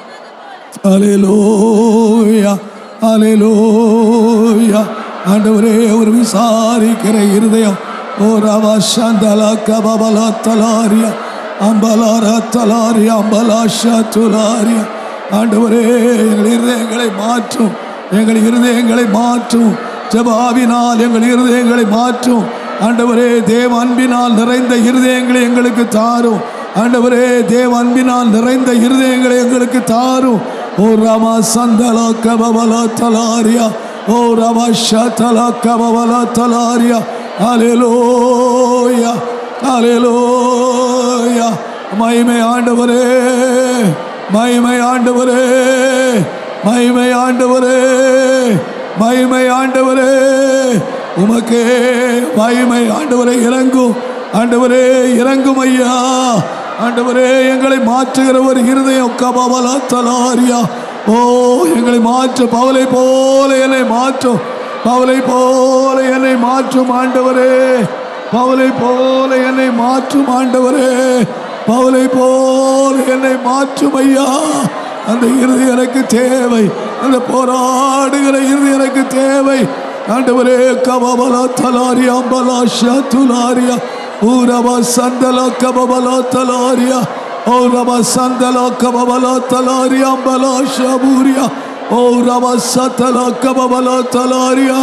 அலேலூயா அலேலூயா ஆண்டவரே ஒரு விசாரிக்கிற இருதயம் ஓ ரவா சந்தலா கபபலா தலாரியா அம்பலாரா தலாரியா அம்பலாஷா துலாரியா ஆண்டவரே எங்கள் இருதயங்களை மாற்றும் எங்கள் இருதயங்களை மாற்றும் ஜெபாவினால் எங்கள் இருதயங்களை மாற்றும் ஆண்டவரே தேவ அன்பினால் நிறைந்த இருதயங்களை எங்களுக்கு தாரும் ஆண்டவரே தேவ அன்பினால் நிறைந்த இருதயங்களை எங்களுக்கு தாரும் ஓ ராமா சந்தலா கபபலா தலாரியா ஓ ராமா ஷதலா கபபலா தலாரியா அலேலோயா அலேலோயா மகிமை ஆண்டவரே மகிமை ஆண்டவரே மகிமை ஆண்டவரே மகிமை ஆண்டவரே உமக்கே மகிமை ஆண்டவரே இறங்கும் ஆண்டவரே இறங்கும் ஐயா ஆண்டவரே எங்களை மாற்றுகிற ஒரு இருதயம் கபவலா தலாரியா ஓ எங்களை மாற்று பவலை போல என்னை மாற்றும் பவலை போல என்னை மாற்றும் ஆண்டவரே பவலை போல என்னை மாற்றும் ஆண்டவரே பவுலை போல் என்னை மாற்றும் ஐயா அந்த இறுதி எனக்கு தேவை அந்த போராடுகிற இறுதி எனக்கு தேவை ஆண்டவரே கபபலா தலாரியா அம்பலா ஷத்துலாரியா ஊரபா சந்தலா கபபலா தலாரியா ஓரபா சந்தலா கபபலா தலாரியா அம்பலா ஷபூரியா ஓரபா சத்தலா கபபலா தலாரியா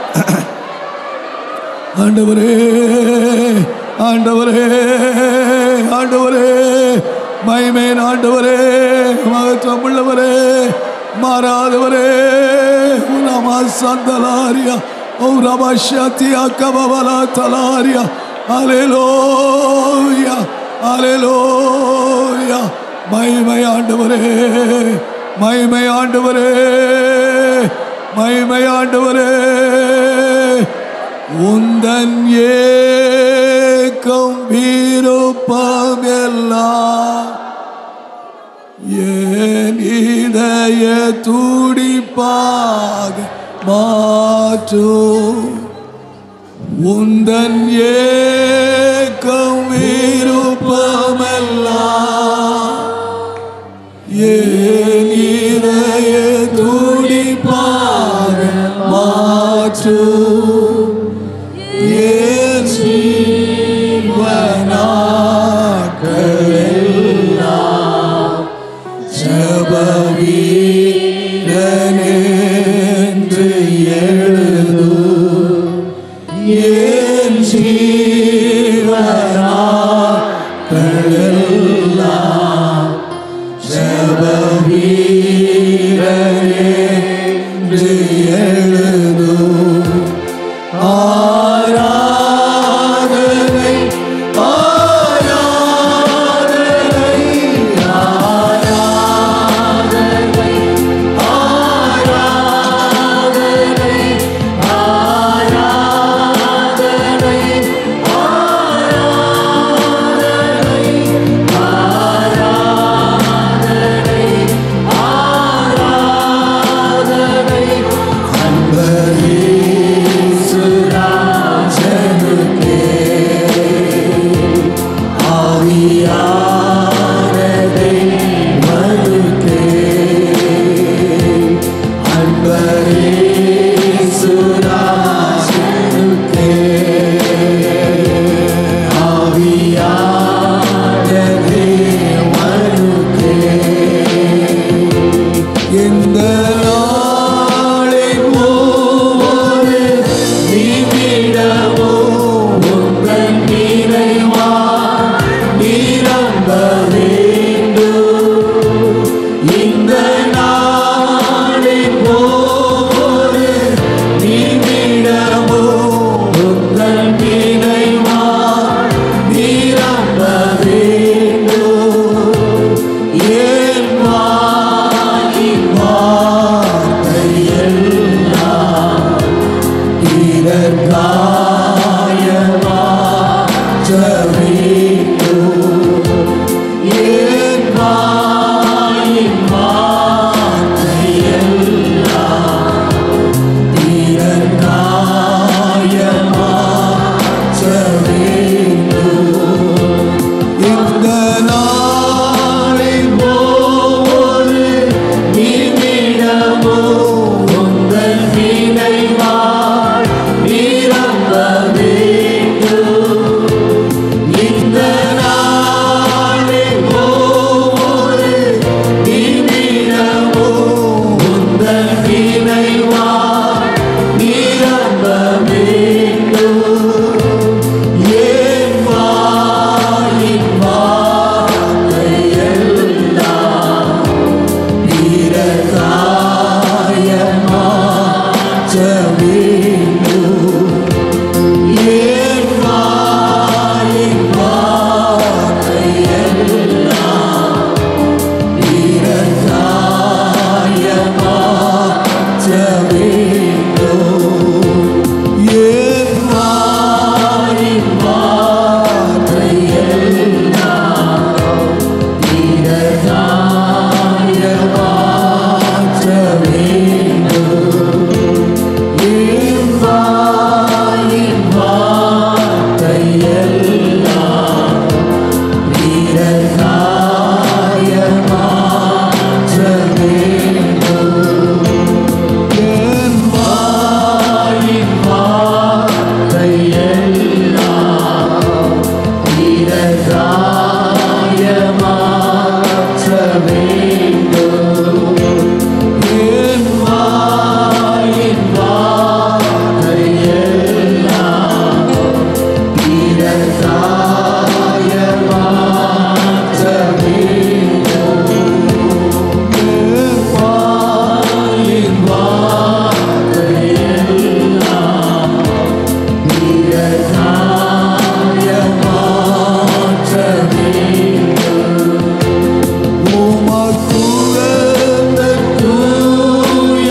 ஆண்டவரே ஆண்டவரே ஆண்டவரே மைமேன் ஆண்டவரே மகத்துவம் உள்ளவரே மாறாதவரே உலமா சந்தலாரியா ஓ ரமா சத்தியா கபவலா தலாரியா அலேலோயா அலேலோயா மைமை ஆண்டவரே மைமை ஆண்டவரே மைமை ஆண்டவரே உந்தன் ஏக்கம் விருப்பம் எல்லாம் என் இதய துடிப்பாக மாற்றும் உந்தன் ஏக்கம் விருப்பமெல்லாம் என் இதய துடிப்பாக மாற்றும் என் ஜீவனாட்களெல்லாம் ஜபவீரனென்று எழுது என் ஜீவனாட்களெல்லாம் ஜபவீரனென்று எழுது இந்த நாளில் ஒவ்வொரு நிமிடமோ உங்கள் நினைவால் நிரம்ப வேண்டும். இந்த நாளில் ஒவ்வொரு நிமிடமோ உங்கள் நினைவால் நிரம்ப வேண்டும். என் வாயின் வார்த்தை எல்லாம் பிறகாய மாற்ற வேண்டும். என் வாயின் வார்த்தை எல்லாம் பிறகாய மாற்ற வேண்டும். என் வாயின் வார்த்தை எல்லாம் பிறகாய மாற்ற வேண்டும். என் வாயின் வார்த்தை எல்லாம் பிறகாய மாற்ற வேண்டும். என் வாயின் வார்த்தை எல்லாம் பிறகாய மாற்ற வேண்டும். என் வாயின் வார்த்தை எல்லாம் பிறகாய மாற்ற வேண்டும். என் வாயின் வார்த்தை எல்லாம் பிறகாய மாற்ற வேண்டும். உமக்குகந்த தூய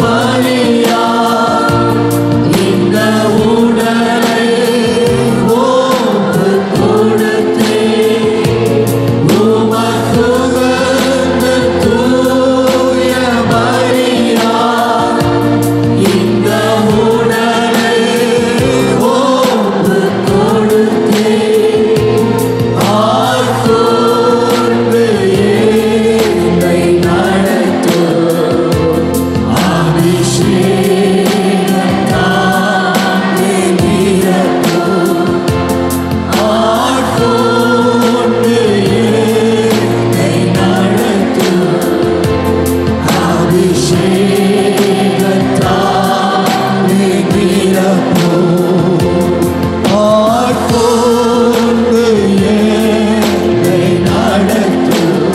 பலியாய் இந்த உடலை ஒப்புக் கொடுத்தேன். உமக்குகந்த தூய பலியாய் இந்த உடலை ஒப்புக் கொடுத்தேன். ஆட்கொண்டு என்னை நடத்தும் அபிஷேகத்தாலே நிரப்பும். ஆட்கொண்டு என்னை நடத்தும் அபிஷேகத்தாலே நிரப்பும். ஆட்கொண்டு என்னை நடத்தும்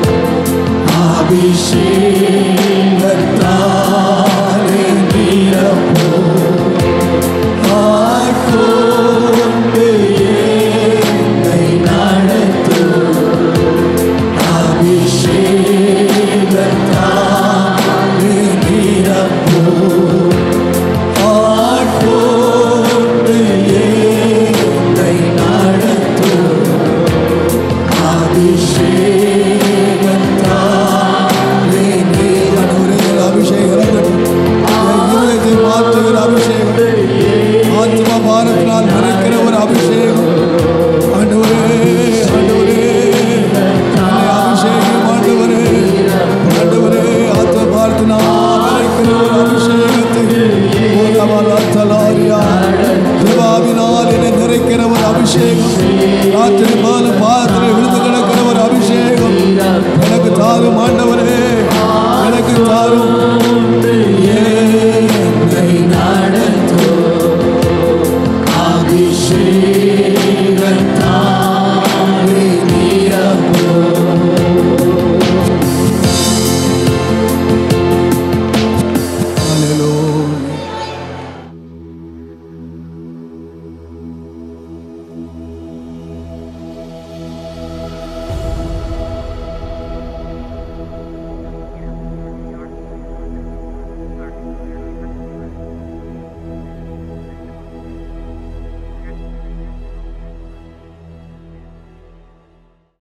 அபிஷேகத்தாலே நிரப்பும். ஆட்கொண்டு என்னை நடத்தும் அபிஷேகத்தாலே நிரப்பும். ஆட்கொண்டு என்னை நடத்தும் அபிஷேகத்தாலே நீரனுடைய அபிஷேகம் இருதயத்தை மாற்றுகிற அபிஷேகம் ஆத்மா பாரத்தினால் நிறைக்கிற ஒரு அபிஷேகம் ஆண்டவரே ஆண்டவரே என்னை அபிஷேகம் ஆண்டவரே ஆண்டவரே ஆத்ம பாரத்தினால் நிறைக்கிற ஒரு அபிஷேகத்தை ஓலமலத்தலாரியா கிருபாவினால் என்னை நிறைக்கிற ஒரு அபிஷேகம் ராத்திரி மாலை பாதத்தில் விழுந்து கிடக்கிற ஒரு அபிஷேகம் எனக்கு தாரும் ஆண்டவரே எனக்கு தாரும் என்னை நடத்தும் அபிஷேகம்